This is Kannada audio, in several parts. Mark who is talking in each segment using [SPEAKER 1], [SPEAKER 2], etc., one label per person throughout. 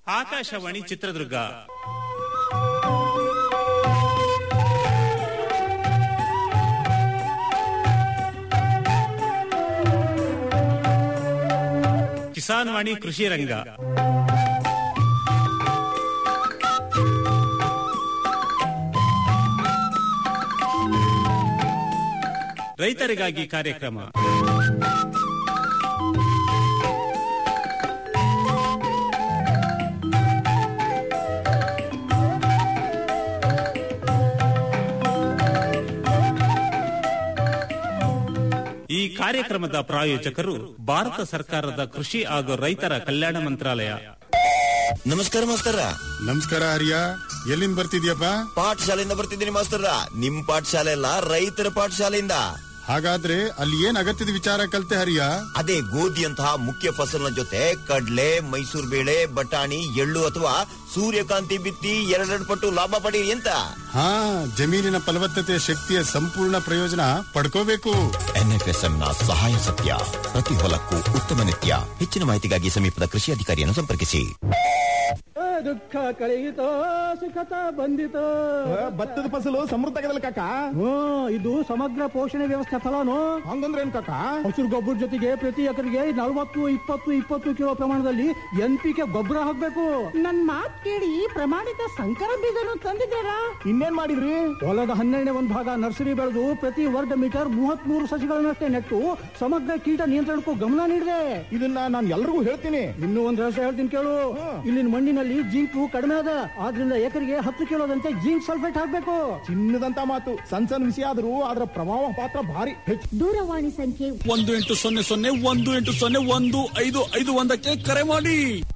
[SPEAKER 1] ಆಕಾಶವಾಣಿ ಚಿತ್ರದುರ್ಗ ಕಿಸಾನ್ ವಾಣಿ ಕೃಷಿ ರಂಗ ರೈತರಿಗಾಗಿ ಕಾರ್ಯಕ್ರಮ ಈ ಕಾರ್ಯಕ್ರಮದ ಪ್ರಾಯೋಜಕರು ಭಾರತ ಸರ್ಕಾರದ ಕೃಷಿ ಹಾಗೂ ರೈತರ ಕಲ್ಯಾಣ ಮಂತ್ರಾಲಯ
[SPEAKER 2] ನಮಸ್ಕಾರ ಮಾಸ್ತರ
[SPEAKER 3] ನಮಸ್ಕಾರ ಹರಿಯ ಎಲ್ಲಿಂದ ಬರ್ತಿದ್ಯಪ್ಪ
[SPEAKER 2] ಪಾಠಶಾಲೆಯಿಂದ ಬರ್ತಿದ್ದೀನಿ ಮಾಸ್ತರ ನಿಮ್ ಪಾಠಶಾಲೆ ಅಲ್ಲ ರೈತರ ಪಾಠಶಾಲೆಯಿಂದ
[SPEAKER 3] ಹಾಗಾದ್ರೆ ಅಲ್ಲಿ ಏನ್ ಅಗತ್ಯದ ವಿಚಾರ ಕಲ್ತೆ ಹರಿಯ
[SPEAKER 2] ಅದೇ ಗೋಧಿಯಂತಹ ಮುಖ್ಯ ಫಸಲಿನ ಜೊತೆ ಕಡ್ಲೆ ಮೈಸೂರು ಬೇಳೆ ಬಟಾಣಿ ಎಳ್ಳು ಅಥವಾ ಸೂರ್ಯಕಾಂತಿ ಬಿತ್ತಿ ಎರಡೆರಡು ಪಟ್ಟು ಲಾಭ ಪಡೀರಿ ಅಂತ
[SPEAKER 3] ಹಾ ಜಮೀನಿನ ಫಲವತ್ತತೆ ಶಕ್ತಿಯ ಸಂಪೂರ್ಣ ಪ್ರಯೋಜನ ಪಡ್ಕೋಬೇಕು
[SPEAKER 2] ಎನ್ಎಫ್ಎಸ್ಎಂ ನ ಸಹಾಯ ಸತ್ಯ ಪ್ರತಿ ಹೊಲಕ್ಕೂ ಉತ್ತಮ ನಿತ್ಯ ಹೆಚ್ಚಿನ ಮಾಹಿತಿಗಾಗಿ ಸಮೀಪದ ಕೃಷಿ ಅಧಿಕಾರಿಯನ್ನು ಸಂಪರ್ಕಿಸಿ
[SPEAKER 4] ದುಃಖ ಕಳೆಯಿತೋ ಸುಖತ ಬಂದಿತೋ
[SPEAKER 5] ಭತ್ತದ ಫಸಲು ಸಮೃದ್ಧ ಆಗದಲ್ಲ ಕಾಕ
[SPEAKER 4] ಹ್ಮ್ ಇದು ಸಮಗ್ರ ಪೋಷಣೆ ವ್ಯವಸ್ಥೆ ಫಲನು
[SPEAKER 5] ಹಂಗಂದ್ರೆ ಏನ್ ಕಾಕ
[SPEAKER 4] ಹಸಿರು ಗೊಬ್ಬರ ಜೊತೆಗೆ ಪ್ರತಿ ಎಕರೆಗೆ ನಲವತ್ತು ಇಪ್ಪತ್ತು ಇಪ್ಪತ್ತು ಕಿಲೋ ಪ್ರಮಾಣದಲ್ಲಿ ಎನ್ ಪಿ ಕೆ ಗೊಬ್ಬರ ಹಾಕ್ಬೇಕು
[SPEAKER 6] ನನ್ ಮಾತ್ ಕೇಳಿ ಪ್ರಮಾಣಿತ ಸಂಕರ ಬೀಜನು ತಂದಿದ್ದಾರಾ
[SPEAKER 5] ಇನ್ನೇನ್ ಮಾಡಿದ್ರಿ
[SPEAKER 4] ಹೊಲದ ಹನ್ನೆರಡನೇ ಒಂದು ಭಾಗ ನರ್ಸರಿ ಬೆಳೆದು ಪ್ರತಿ ವರ್ಗ ಮೀಟರ್ ಮೂವತ್ತ್ ಮೂರು ಸಸಿಗಳನ್ನಷ್ಟೇ ನೆಟ್ಟು ಸಮಗ್ರ ಕೀಟ ನಿಯಂತ್ರಣಕ್ಕೂ ಗಮನ ನೀಡಿದೆ
[SPEAKER 5] ಇದನ್ನ ನಾನು ಎಲ್ರಿಗೂ ಹೇಳ್ತೀನಿ
[SPEAKER 4] ಇನ್ನೂ ಒಂದು ರಹಸ್ಯ ಹೇಳ್ತೀನಿ ಕೇಳು ಇಲ್ಲಿನ ಮಣ್ಣಿನಲ್ಲಿ ಜಿಂಕು ಕಡಿಮೆ ಅದ ಆದ್ರಿಂದ ಎಕರೆಗೆ ಹತ್ತು ಕಿಲೋದಂತೆ ಜಿಂಕ್ ಸಲ್ಫೇಟ್ ಹಾಕ್ಬೇಕು
[SPEAKER 5] ಚಿನ್ನದಂತ ಮಾತು ಸಣ್ಣ ಸಣ್ಣ ವಿಷಯ ಆದ್ರೂ ಅದರ ಪ್ರಭಾವ ಪಾತ್ರ ಭಾರಿ ಹೆಚ್ಚು
[SPEAKER 6] ದೂರವಾಣಿ ಸಂಖ್ಯೆ
[SPEAKER 7] ಒಂದು ಎಂಟು ಸೊನ್ನೆ ಸೊನ್ನೆ ಒಂದು ಎಂಟು ಸೊನ್ನೆ ಒಂದು ಐದು ಐದು ಒಂದಕ್ಕೆ ಕರೆ ಮಾಡಿ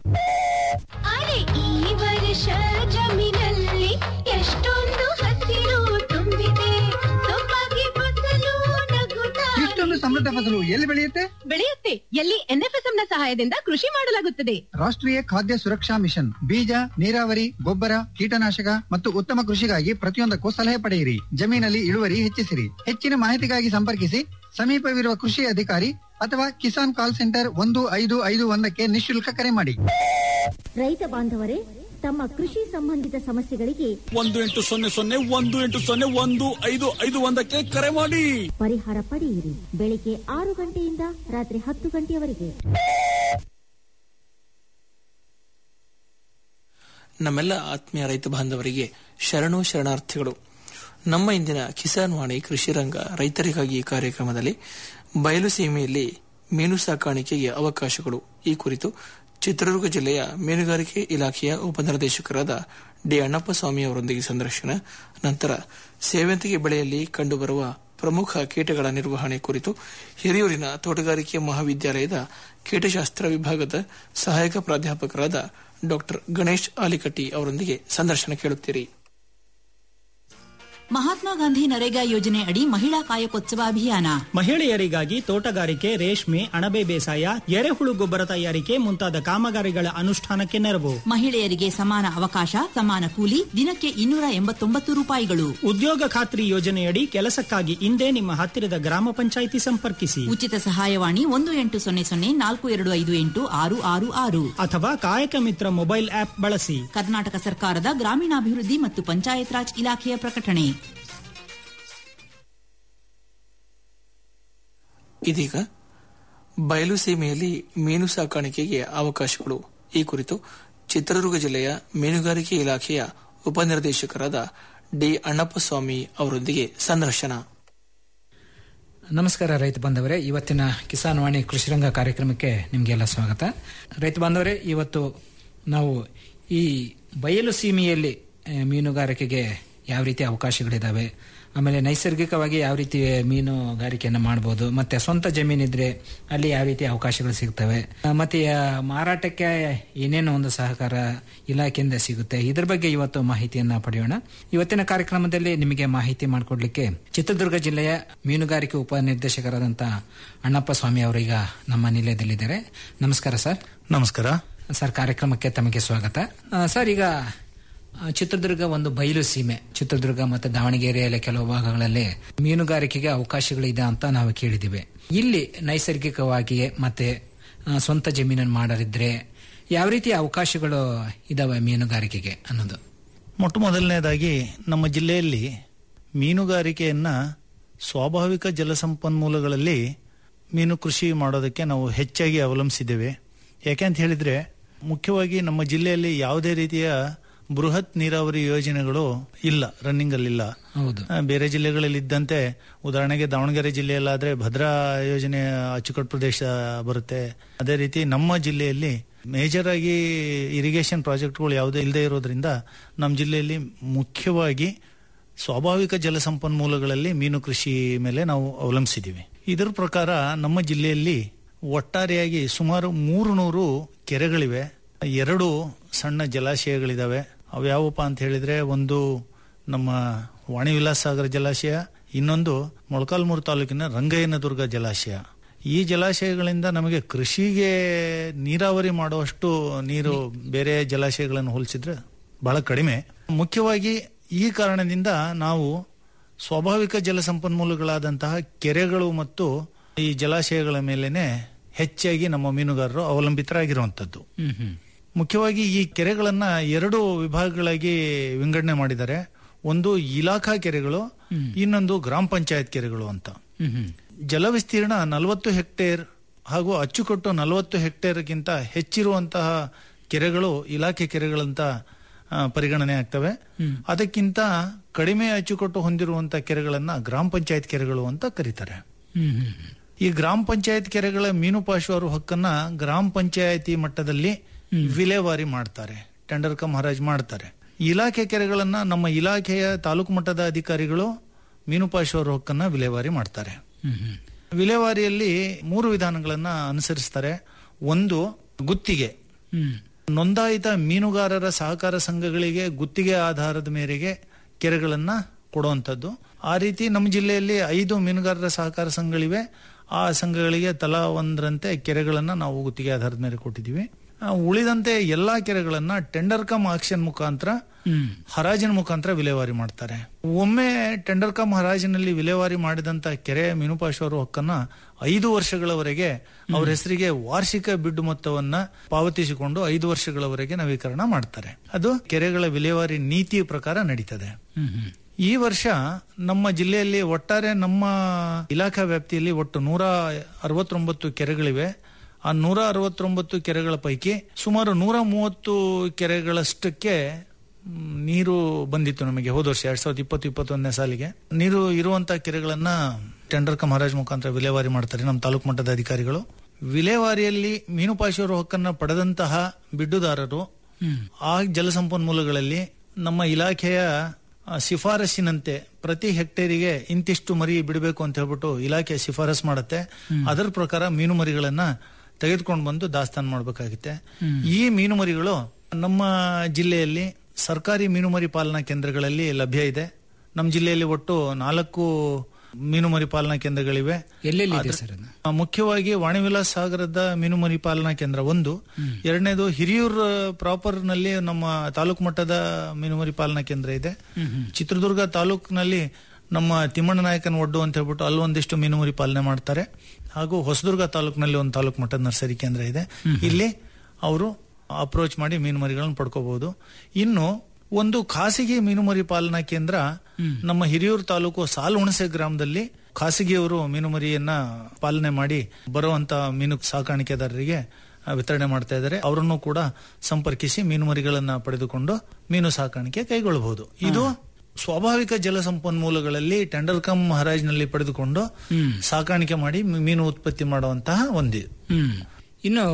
[SPEAKER 8] ಅರೆ ಈ ವರ್ಷ ಜಮೀನಲ್ಲಿ ಎಷ್ಟೊಂದು ಹಸಿರು ತುಂಬಿದೆ ಸೊಬಗೆ ಫಸಲು ನಗುತ್ತಾ
[SPEAKER 9] ಇಷ್ಟೊಂದು ಸಮೃದ್ಧ ಫಸಲು ಎಲ್ಲಿ ಬೆಳೆಯುತ್ತೆ
[SPEAKER 6] ಬೆಳೆಯುತ್ತೆ ಎಲ್ಲಿ ಎನ್ಎಫ್ಎಸ್ಎಂ ನ ಸಹಾಯದಿಂದ ಕೃಷಿ ಮಾಡಲಾಗುತ್ತದೆ
[SPEAKER 9] ರಾಷ್ಟ್ರೀಯ ಖಾದ್ಯ ಸುರಕ್ಷಾ ಮಿಷನ್ ಬೀಜ ನೀರಾವರಿ ಗೊಬ್ಬರ ಕೀಟನಾಶಕ ಮತ್ತು ಉತ್ತಮ ಕೃಷಿಗಾಗಿ ಪ್ರತಿಯೊಂದಕ್ಕೂ ಸಲಹೆ ಪಡೆಯಿರಿ ಜಮೀನಲ್ಲಿ ಇಳುವರಿ ಹೆಚ್ಚಿಸಿರಿ ಹೆಚ್ಚಿನ ಮಾಹಿತಿಗಾಗಿ ಸಂಪರ್ಕಿಸಿ ಸಮೀಪವಿರುವ ಕೃಷಿ ಅಧಿಕಾರಿ ಅಥವಾ ಕಿಸಾನ್ ಕಾಲ್ ಸೆಂಟರ್ ಒಂದು ಐದು ಐದು ಒಂದಕ್ಕೆ ನಿಶುಲ್ಕ ಕರೆ ಮಾಡಿ
[SPEAKER 6] ರೈತ ಬಾಂಧವರೇ ತಮ್ಮ ಕೃಷಿ ಸಂಬಂಧಿತ ಸಮಸ್ಯೆಗಳಿಗೆ
[SPEAKER 7] ಒಂದು ಎಂಟು ಸೊನ್ನೆ ಸೊನ್ನೆ ಒಂದು ಎಂಟು ಸೊನ್ನೆ ಒಂದು ಐದು ಐದು ಒಂದಕ್ಕೆ ಕರೆ ಮಾಡಿ
[SPEAKER 6] ಪರಿಹಾರ ಪಡೆಯಿರಿ ಬೆಳಿಗ್ಗೆ ಆರು ಗಂಟೆಯಿಂದ ರಾತ್ರಿ ಹತ್ತು ಗಂಟೆಯವರೆಗೆ
[SPEAKER 10] ನಮ್ಮೆಲ್ಲ ಆತ್ಮೀಯ ರೈತ ಬಾಂಧವರಿಗೆ ಶರಣು ಶರಣಾರ್ಥಿಗಳು ನಮ್ಮ ಇಂದಿನ ಕಿಸಾನ್ ವಾಣಿ ಕೃಷಿ ರಂಗ ರೈತರಿಗಾಗಿ ಕಾರ್ಯಕ್ರಮದಲ್ಲಿ ಬಯಲು ಸೀಮೆಯಲ್ಲಿ ಮೀನು ಸಾಕಾಣಿಕೆಗೆ ಅವಕಾಶಗಳು ಈ ಕುರಿತು ಚಿತ್ರದುರ್ಗ ಜಿಲ್ಲೆಯ ಮೀನುಗಾರಿಕೆ ಇಲಾಖೆಯ ಉಪನಿರ್ದೇಶಕರಾದ ಡಿ ಅಣ್ಣಪ್ಪ ಸ್ವಾಮಿ ಅವರೊಂದಿಗೆ ಸಂದರ್ಶನ ನಂತರ ಸೇವಂತಿಗೆ ಬೆಳೆಯಲ್ಲಿ ಕಂಡುಬರುವ ಪ್ರಮುಖ ಕೀಟಗಳ ನಿರ್ವಹಣೆ ಕುರಿತು ಹಿರಿಯೂರಿನ ತೋಟಗಾರಿಕೆ ಮಹಾವಿದ್ಯಾಲಯದ ಕೀಟಶಾಸ್ತ್ರ ವಿಭಾಗದ ಸಹಾಯಕ ಪ್ರಾಧ್ಯಾಪಕರಾದ ಡಾಕ್ಟರ್ ಗಣೇಶ್ ಆಲಿಕಟ್ಟಿ ಅವರೊಂದಿಗೆ ಸಂದರ್ಶನ ಕೇಳುತ್ತೀರಿ
[SPEAKER 11] ಮಹಾತ್ಮ ಗಾಂಧಿ ನರೇಗಾ ಯೋಜನೆ ಅಡಿ ಮಹಿಳಾ ಕಾಯಕೋತ್ಸವ ಅಭಿಯಾನ
[SPEAKER 12] ಮಹಿಳೆಯರಿಗಾಗಿ ತೋಟಗಾರಿಕೆ ರೇಷ್ಮೆ ಅಣಬೆ ಬೇಸಾಯ ಎರೆಹುಳು ಗೊಬ್ಬರ ತಯಾರಿಕೆ ಮುಂತಾದ ಕಾಮಗಾರಿಗಳ ಅನುಷ್ಠಾನಕ್ಕೆ ನೆರವು
[SPEAKER 11] ಮಹಿಳೆಯರಿಗೆ ಸಮಾನ ಅವಕಾಶ ಸಮಾನ ಕೂಲಿ ದಿನಕ್ಕೆ ಇನ್ನೂರ ಎಂಬತ್ತೊಂಬತ್ತು ರೂಪಾಯಿಗಳು
[SPEAKER 12] ಉದ್ಯೋಗ ಖಾತ್ರಿ ಯೋಜನೆಯಡಿ ಕೆಲಸಕ್ಕಾಗಿ ಇಂದೇ ನಿಮ್ಮ ಹತ್ತಿರದ ಗ್ರಾಮ ಪಂಚಾಯಿತಿ ಸಂಪರ್ಕಿಸಿ
[SPEAKER 11] ಉಚಿತ ಸಹಾಯವಾಣಿ ಒಂದು ಎಂಟು ಸೊನ್ನೆ ಸೊನ್ನೆ ನಾಲ್ಕು ಎರಡು ಐದು ಎಂಟು ಆರು ಆರು ಆರು
[SPEAKER 12] ಅಥವಾ ಕಾಯಕ ಮಿತ್ರ ಮೊಬೈಲ್ ಆಪ್ ಬಳಸಿ
[SPEAKER 11] ಕರ್ನಾಟಕ ಸರ್ಕಾರದ ಗ್ರಾಮೀಣಾಭಿವೃದ್ಧಿ ಮತ್ತು ಪಂಚಾಯತ್ ರಾಜ್ ಇಲಾಖೆಯ ಪ್ರಕಟಣೆ
[SPEAKER 10] ಇದೀಗ ಬಯಲು ಸೀಮೆಯಲ್ಲಿ ಮೀನು ಸಾಕಾಣಿಕೆಗೆ ಅವಕಾಶಗಳು ಈ ಕುರಿತು ಚಿತ್ರದುರ್ಗ ಜಿಲ್ಲೆಯ ಮೀನುಗಾರಿಕೆ ಇಲಾಖೆಯ ಉಪನಿರ್ದೇಶಕರಾದ ಡಿ ಅಣ್ಣಪ್ಪ ಸ್ವಾಮಿ ಅವರೊಂದಿಗೆ ಸಂದರ್ಶನ
[SPEAKER 13] ನಮಸ್ಕಾರ ರೈತ ಬಾಂಧವರೇ ಇವತ್ತಿನ ಕಿಸಾನ್ ವಾಣಿ ಕೃಷಿರಂಗ ಕಾರ್ಯಕ್ರಮಕ್ಕೆ ನಿಮಗೆಲ್ಲ ಸ್ವಾಗತ ರೈತ ಬಾಂಧವರೇ ಇವತ್ತು ನಾವು ಈ ಬಯಲು ಸೀಮೆಯಲ್ಲಿ ಆ, ಮೀನುಗಾರಿಕೆಗೆ ಯಾವ ರೀತಿ ಅವಕಾಶಗಳಿದಾವೆ ಆಮೇಲೆ ನೈಸರ್ಗಿಕವಾಗಿ ಯಾವ ರೀತಿ ಮೀನುಗಾರಿಕೆಯನ್ನು ಮಾಡ್ಬೋದು ಮತ್ತೆ ಸ್ವಂತ ಜಮೀನಿದ್ರೆ ಅಲ್ಲಿ ಯಾವ ರೀತಿ ಅವಕಾಶಗಳು ಸಿಗ್ತವೆ ಆ, ಮತ್ತೆ ಆ, ಮಾರಾಟಕ್ಕೆ ಏನೇನು ಒಂದು ಸಹಕಾರ ಇಲಾಖೆಯಿಂದ ಸಿಗುತ್ತೆ ಇದ್ರ ಬಗ್ಗೆ ಇವತ್ತು ಮಾಹಿತಿಯನ್ನ ಪಡೆಯೋಣ ಇವತ್ತಿನ ಕಾರ್ಯಕ್ರಮದಲ್ಲಿ ನಿಮಗೆ ಮಾಹಿತಿ ಮಾಡಿಕೊಡ್ಲಿಕ್ಕೆ ಚಿತ್ರದುರ್ಗ ಜಿಲ್ಲೆಯ ಮೀನುಗಾರಿಕೆ ಉಪನಿರ್ದೇಶಕರಾದಂಥ ಅಣ್ಣಪ್ಪ ಸ್ವಾಮಿ ಅವರು ಈಗ ನಮ್ಮ ನಿಲಯದಲ್ಲಿದ್ದಾರೆ ನಮಸ್ಕಾರ ಸರ್
[SPEAKER 14] ನಮಸ್ಕಾರ
[SPEAKER 13] ಸರ್ ಕಾರ್ಯಕ್ರಮಕ್ಕೆ ತಮಗೆ ಸ್ವಾಗತ ಆ, ಸರ್ ಈಗ ಆ, ಚಿತ್ರದುರ್ಗ ಒಂದು ಬಯಲು ಸೀಮೆ ಚಿತ್ರದುರ್ಗ ಮತ್ತು ದಾವಣಗೆರೆಯಲ್ಲಿ ಕೆಲವು ಭಾಗಗಳಲ್ಲಿ ಮೀನುಗಾರಿಕೆಗೆ ಅವಕಾಶಗಳಿದೆ ಅಂತ ನಾವು ಕೇಳಿದ್ದೀವಿ ಇಲ್ಲಿ ನೈಸರ್ಗಿಕವಾಗಿಯೇ ಮತ್ತೆ ಆ, ಸ್ವಂತ ಜಮೀನನ್ನು ಮಾಡರಿದ್ರೆ ಯಾವ ರೀತಿಯ ಅವಕಾಶಗಳು ಇದಾವೆ ಮೀನುಗಾರಿಕೆಗೆ ಅನ್ನೋದು
[SPEAKER 14] ಮೊಟ್ಟ ಮೊದಲನೇದಾಗಿ ನಮ್ಮ ಜಿಲ್ಲೆಯಲ್ಲಿ ಮೀನುಗಾರಿಕೆಯನ್ನ ಸ್ವಾಭಾವಿಕ ಜಲಸಂಪನ್ಮೂಲಗಳಲ್ಲಿ ಮೀನು ಕೃಷಿ ಮಾಡೋದಕ್ಕೆ ನಾವು ಹೆಚ್ಚಾಗಿ ಅವಲಂಬಿಸಿದ್ದೇವೆ ಯಾಕೆಂತ ಹೇಳಿದ್ರೆ ಮುಖ್ಯವಾಗಿ ನಮ್ಮ ಜಿಲ್ಲೆಯಲ್ಲಿ ಯಾವುದೇ ರೀತಿಯ ಬೃಹತ್ ನೀರಾವರಿ ಯೋಜನೆಗಳು ಇಲ್ಲ ರನ್ನಿಂಗ್ ಅಲ್ಲಿ ಇಲ್ಲ
[SPEAKER 13] ಹೌದು
[SPEAKER 14] ಆ, ಬೇರೆ ಜಿಲ್ಲೆಗಳಲ್ಲಿ ಇದ್ದಂತೆ ಉದಾಹರಣೆಗೆ ದಾವಣಗೆರೆ ಜಿಲ್ಲೆಯಲ್ಲಾದ್ರೆ ಭದ್ರಾ ಯೋಜನೆ ಅಚ್ಚುಕಟ್ಟು ಪ್ರದೇಶ ಬರುತ್ತೆ ಅದೇ ರೀತಿ ನಮ್ಮ ಜಿಲ್ಲೆಯಲ್ಲಿ ಮೇಜರ್ ಆಗಿ ಇರಿಗೇಷನ್ ಪ್ರಾಜೆಕ್ಟ್ಗಳು ಯಾವುದೇ ಇಲ್ಲದೆ ಇರೋದ್ರಿಂದ ನಮ್ಮ ಜಿಲ್ಲೆಯಲ್ಲಿ ಮುಖ್ಯವಾಗಿ ಸ್ವಾಭಾವಿಕ ಜಲಸಂಪನ್ಮೂಲಗಳಲ್ಲಿ ಮೀನು ಕೃಷಿ ಮೇಲೆ ನಾವು ಅವಲಂಬಿಸಿದ್ದೀವಿ ಇದರ ಪ್ರಕಾರ ನಮ್ಮ ಜಿಲ್ಲೆಯಲ್ಲಿ ಒಟ್ಟಾರೆಯಾಗಿ ಸುಮಾರು ಮೂರು ನೂರು ಕೆರೆಗಳಿವೆ ಎರಡು ಸಣ್ಣ ಜಲಾಶಯಗಳಿದಾವೆ ಅವ್ಯಾವಪ್ಪ ಅಂತ ಹೇಳಿದ್ರೆ ಒಂದು ನಮ್ಮ ವಾಣಿ ವಿಲಾಸ ಸಾಗರ ಜಲಾಶಯ ಇನ್ನೊಂದು ಮೊಳಕಾಲ್ಮೂರು ತಾಲೂಕಿನ ರಂಗಯ್ಯನದುರ್ಗ ಜಲಾಶಯ ಈ ಜಲಾಶಯಗಳಿಂದ ನಮಗೆ ಕೃಷಿಗೆ ನೀರಾವರಿ ಮಾಡುವಷ್ಟು ನೀರು ಬೇರೆ ಜಲಾಶಯಗಳನ್ನು ಹೋಲಿಸಿದ್ರೆ ಬಹಳ ಕಡಿಮೆ ಮುಖ್ಯವಾಗಿ ಈ ಕಾರಣದಿಂದ ನಾವು ಸ್ವಾಭಾವಿಕ ಜಲಸಂಪನ್ಮೂಲಗಳಾದಂತಹ ಕೆರೆಗಳು ಮತ್ತು ಈ ಜಲಾಶಯಗಳ ಮೇಲೇನೆ ಹೆಚ್ಚಾಗಿ ನಮ್ಮ ಮೀನುಗಾರರು ಅವಲಂಬಿತರಾಗಿರುವಂತದ್ದು
[SPEAKER 13] ಹ್ಮ್ ಹ್ಮ್
[SPEAKER 14] ಮುಖ್ಯವಾಗಿ ಈ ಕೆರೆಗಳನ್ನ ಎರಡು ವಿಭಾಗಗಳಾಗಿ ವಿಂಗಡಣೆ ಮಾಡಿದ್ದಾರೆ ಒಂದು ಇಲಾಖಾ ಕೆರೆಗಳು ಇನ್ನೊಂದು ಗ್ರಾಮ ಪಂಚಾಯತ್ ಕೆರೆಗಳು ಅಂತ
[SPEAKER 13] ಹ್ಮ್ ಹ್ಮ್
[SPEAKER 14] ಜಲ ವಿಸ್ತೀರ್ಣ ನಲವತ್ತು ಹೆಕ್ಟೇರ್ ಹಾಗೂ ಅಚ್ಚುಕಟ್ಟು ನಲವತ್ತು ಹೆಕ್ಟೇರ್ಗಿಂತ ಹೆಚ್ಚಿರುವಂತಹ ಕೆರೆಗಳು ಇಲಾಖೆ ಕೆರೆಗಳಂತ ಆ, ಪರಿಗಣನೆ ಆಗ್ತವೆ ಅದಕ್ಕಿಂತ ಕಡಿಮೆ ಅಚ್ಚುಕಟ್ಟು ಹೊಂದಿರುವಂತಹ ಕೆರೆಗಳನ್ನ ಗ್ರಾಮ ಪಂಚಾಯತ್ ಕೆರೆಗಳು ಅಂತ ಕರೀತಾರೆ
[SPEAKER 13] ಹ್ಮ್ ಹ್ಮ್ ಹ್ಮ್.
[SPEAKER 14] ಈ ಗ್ರಾಮ ಪಂಚಾಯತ್ ಕೆರೆಗಳ ಮೀನು ಪಾಶುವಾರು ಹಕ್ಕನ್ನ ಗ್ರಾಮ ಪಂಚಾಯತಿ ಮಟ್ಟದಲ್ಲಿ ವಿಲೇವಾರಿ ಮಾಡ್ತಾರೆ ಟೆಂಡರ್ ಕಮ್ ಹರಾಜ್ ಮಾಡ್ತಾರೆ ಇಲಾಖೆ ಕೆರೆಗಳನ್ನ ನಮ್ಮ ಇಲಾಖೆಯ ತಾಲೂಕು ಮಟ್ಟದ ಅಧಿಕಾರಿಗಳು ಮೀನು ಪಾಶುವಾರು ಹಕ್ಕನ್ನ ವಿಲೇವಾರಿ ಮಾಡ್ತಾರೆ
[SPEAKER 13] ಹ್ಮ್ ಹ್ಮ್.
[SPEAKER 14] ವಿಲೇವಾರಿಯಲ್ಲಿ ಮೂರು ವಿಧಾನಗಳನ್ನ ಅನುಸರಿಸ್ತಾರೆ ಒಂದು ಗುತ್ತಿಗೆ
[SPEAKER 13] ಹ್ಮ್
[SPEAKER 14] ನೋಂದಾಯಿತ ಮೀನುಗಾರರ ಸಹಕಾರ ಸಂಘಗಳಿಗೆ ಗುತ್ತಿಗೆ ಆಧಾರದ ಮೇರೆಗೆ ಕೆರೆಗಳನ್ನ ಕೊಡುವಂಥದ್ದು ಆ ರೀತಿ ನಮ್ಮ ಜಿಲ್ಲೆಯಲ್ಲಿ ಐದು ಮೀನುಗಾರರ ಸಹಕಾರ ಸಂಘಗಳಿವೆ ಆ ಸಂಘಗಳಿಗೆ ತಲಾ ಒಂದರಂತೆ ಕೆರೆಗಳನ್ನ ನಾವು ಗುತ್ತಿಗೆ ಆಧಾರದ ಮೇಲೆ ಕೊಟ್ಟಿದ್ದೀವಿ ಆ, ಉಳಿದಂತೆ ಎಲ್ಲಾ ಕೆರೆಗಳನ್ನ ಟೆಂಡರ್ ಕಮ್ ಆಕ್ಷನ್ ಮುಖಾಂತರ
[SPEAKER 13] ಹ್ಮ್
[SPEAKER 14] ಹರಾಜಿನ ಮುಖಾಂತರ ವಿಲೇವಾರಿ ಮಾಡ್ತಾರೆ ಒಮ್ಮೆ ಟೆಂಡರ್ ಕಮ್ ಹರಾಜಿನಲ್ಲಿ ವಿಲೇವಾರಿ ಮಾಡಿದಂತ ಕೆರೆ ಮೀನುಪಾಶುವರು ಹಕ್ಕನ್ನ ಐದು ವರ್ಷಗಳವರೆಗೆ ಅವ್ರ ಹೆಸರಿಗೆ ವಾರ್ಷಿಕ ಬಿಡ್ಡು ಮೊತ್ತವನ್ನ ಪಾವತಿಸಿಕೊಂಡು ಐದು ವರ್ಷಗಳವರೆಗೆ ನವೀಕರಣ ಮಾಡ್ತಾರೆ ಅದು ಕೆರೆಗಳ ವಿಲೇವಾರಿ ನೀತಿ ಪ್ರಕಾರ ನಡೀತದೆ
[SPEAKER 13] ಹ್ಮ್ ಹ್ಮ್.
[SPEAKER 14] ಈ ವರ್ಷ ನಮ್ಮ ಜಿಲ್ಲೆಯಲ್ಲಿ ಒಟ್ಟಾರೆ ನಮ್ಮ ಇಲಾಖಾ ವ್ಯಾಪ್ತಿಯಲ್ಲಿ ಒಟ್ಟು ನೂರ ಅರವತ್ತೊಂಬತ್ತು ಕೆರೆಗಳಿವೆ ಆ ನೂರ ಅರವತ್ತೊಂಬತ್ತು ಕೆರೆಗಳ ಪೈಕಿ ಸುಮಾರು ನೂರ ಮೂವತ್ತು ಕೆರೆಗಳಷ್ಟಕ್ಕೆ ಮ್, ನೀರು ಬಂದಿತ್ತು ನಮಗೆ ಹೋದ ವರ್ಷ ಎರಡ್ ಸಾವಿರದ ಇಪ್ಪತ್ತು ಇಪ್ಪತ್ತೊಂದನೇ ಸಾಲಿಗೆ ನೀರು ಇರುವಂತ ಕೆರೆಗಳನ್ನ ಟೆಂಡರ್ ಕಮ್ ಹರಾಜ್ ಮುಖಾಂತರ ವಿಲೇವಾರಿ ಮಾಡ್ತಾರೆ ನಮ್ಮ ತಾಲೂಕು ಮಟ್ಟದ ಅಧಿಕಾರಿಗಳು ವಿಲೇವಾರಿಯಲ್ಲಿ ಮೀನು ಪಾಶುವರು ಹಕ್ಕನ್ನ ಪಡೆದಂತಹ ಬಿಡ್ಡುದಾರರು ಆ ಜಲಸಂಪನ್ಮೂಲಗಳಲ್ಲಿ ನಮ್ಮ ಇಲಾಖೆಯ ಆ, ಶಿಫಾರಸ್ಸಿನಂತೆ ಪ್ರತಿ ಹೆಕ್ಟೇರಿಗೆ ಇಂತಿಷ್ಟು ಮರಿ ಬಿಡಬೇಕು ಅಂತ ಹೇಳ್ಬಿಟ್ಟು ಇಲಾಖೆ ಶಿಫಾರಸ್ ಮಾಡುತ್ತೆ ಅದರ ಪ್ರಕಾರ ಮೀನು ಮರಿಗಳನ್ನ ತೆಗೆದುಕೊಂಡು ಬಂದು ದಾಸ್ತಾನು ಮಾಡಬೇಕಾಗುತ್ತೆ ಈ ಮೀನು ಮರಿಗಳು ನಮ್ಮ ಜಿಲ್ಲೆಯಲ್ಲಿ ಸರ್ಕಾರಿ ಮೀನುಮರಿ ಪಾಲನಾ ಕೇಂದ್ರಗಳಲ್ಲಿ ಲಭ್ಯ ಇದೆ ನಮ್ಮ ಜಿಲ್ಲೆಯಲ್ಲಿ ಒಟ್ಟು ನಾಲ್ಕು ಮೀನುಮರಿ ಪಾಲನಾ ಕೇಂದ್ರಗಳಿವೆ
[SPEAKER 13] ಎಲ್ಲೆಲ್ಲಿ ಇದೆ
[SPEAKER 14] ಅದ್ರ-
[SPEAKER 13] ಸರ್ ಅದು
[SPEAKER 14] ಆ, ಮುಖ್ಯವಾಗಿ ವಾಣಿವಿಲಾಸ್ ಸಾಗರದ ಮೀನುಮರಿ ಪಾಲನಾ ಕೇಂದ್ರ ಒಂದು ಎರಡನೇದು ಹಿರಿಯೂರ್ ಪ್ರಾಪರ್ ನಲ್ಲಿ ನಮ್ಮ ತಾಲೂಕು ಮಟ್ಟದ ಮೀನುಮರಿ ಪಾಲನಾ ಕೇಂದ್ರ ಇದೆ ಚಿತ್ರದುರ್ಗ ತಾಲೂಕಿನಲ್ಲಿ ನಮ್ಮ ತಿಮ್ಮಣ್ಣ ನಾಯಕನ ಒಡ್ಡು ಅಂತ ಹೇಳ್ಬಿಟ್ಟು ಅಲ್ಲಿ ಒಂದಿಷ್ಟು ಮೀನುಮರಿ ಪಾಲನೆ ಮಾಡ್ತಾರೆ ಹಾಗೂ ಹೊಸದುರ್ಗ ತಾಲೂಕಿನಲ್ಲಿ ಒಂದು ತಾಲೂಕು ಮಟ್ಟದ ನರ್ಸರಿ ಕೇಂದ್ರ ಇದೆ ಇಲ್ಲಿ ಅವರು ಅಪ್ರೋಚ್ ಮಾಡಿ ಮೀನುಮರಿಗಳನ್ನು ಪಡ್ಕೋಬಹುದು ಇನ್ನು ಒಂದು ಖಾಸಗಿ ಮೀನುಮರಿ ಪಾಲನಾ ಕೇಂದ್ರ ನಮ್ಮ ಹಿರಿಯೂರು ತಾಲೂಕು ಸಾಲು ಹುಣಸೆ ಗ್ರಾಮದಲ್ಲಿ ಖಾಸಗಿಯವರು ಮೀನುಮರಿಯನ್ನ ಪಾಲನೆ ಮಾಡಿ ಬರುವಂತ ಮೀನು ಸಾಕಾಣಿಕೆದಾರರಿಗೆ ಆ, ವಿತರಣೆ ಮಾಡ್ತಾ ಇದ್ದಾರೆ ಅವರನ್ನು ಕೂಡ ಸಂಪರ್ಕಿಸಿ ಮೀನುಮರಿಗಳನ್ನ ಪಡೆದುಕೊಂಡು ಮೀನು ಸಾಕಾಣಿಕೆ ಕೈಗೊಳ್ಳಬಹುದು ಇದು ಸ್ವಾಭಾವಿಕ ಜಲಸಂಪನ್ಮೂಲಗಳಲ್ಲಿ ಟೆಂಡರ್ ಕಮ್ ಹರಾಜಿನಲ್ಲಿ ಪಡೆದುಕೊಂಡು ಸಾಕಾಣಿಕೆ ಮಾಡಿ ಮೀ- ಮೀನು ಉತ್ಪತ್ತಿ ಮಾಡುವಂತಹ ಒಂದು
[SPEAKER 13] ಹ್ಮ್ ಇನ್ನು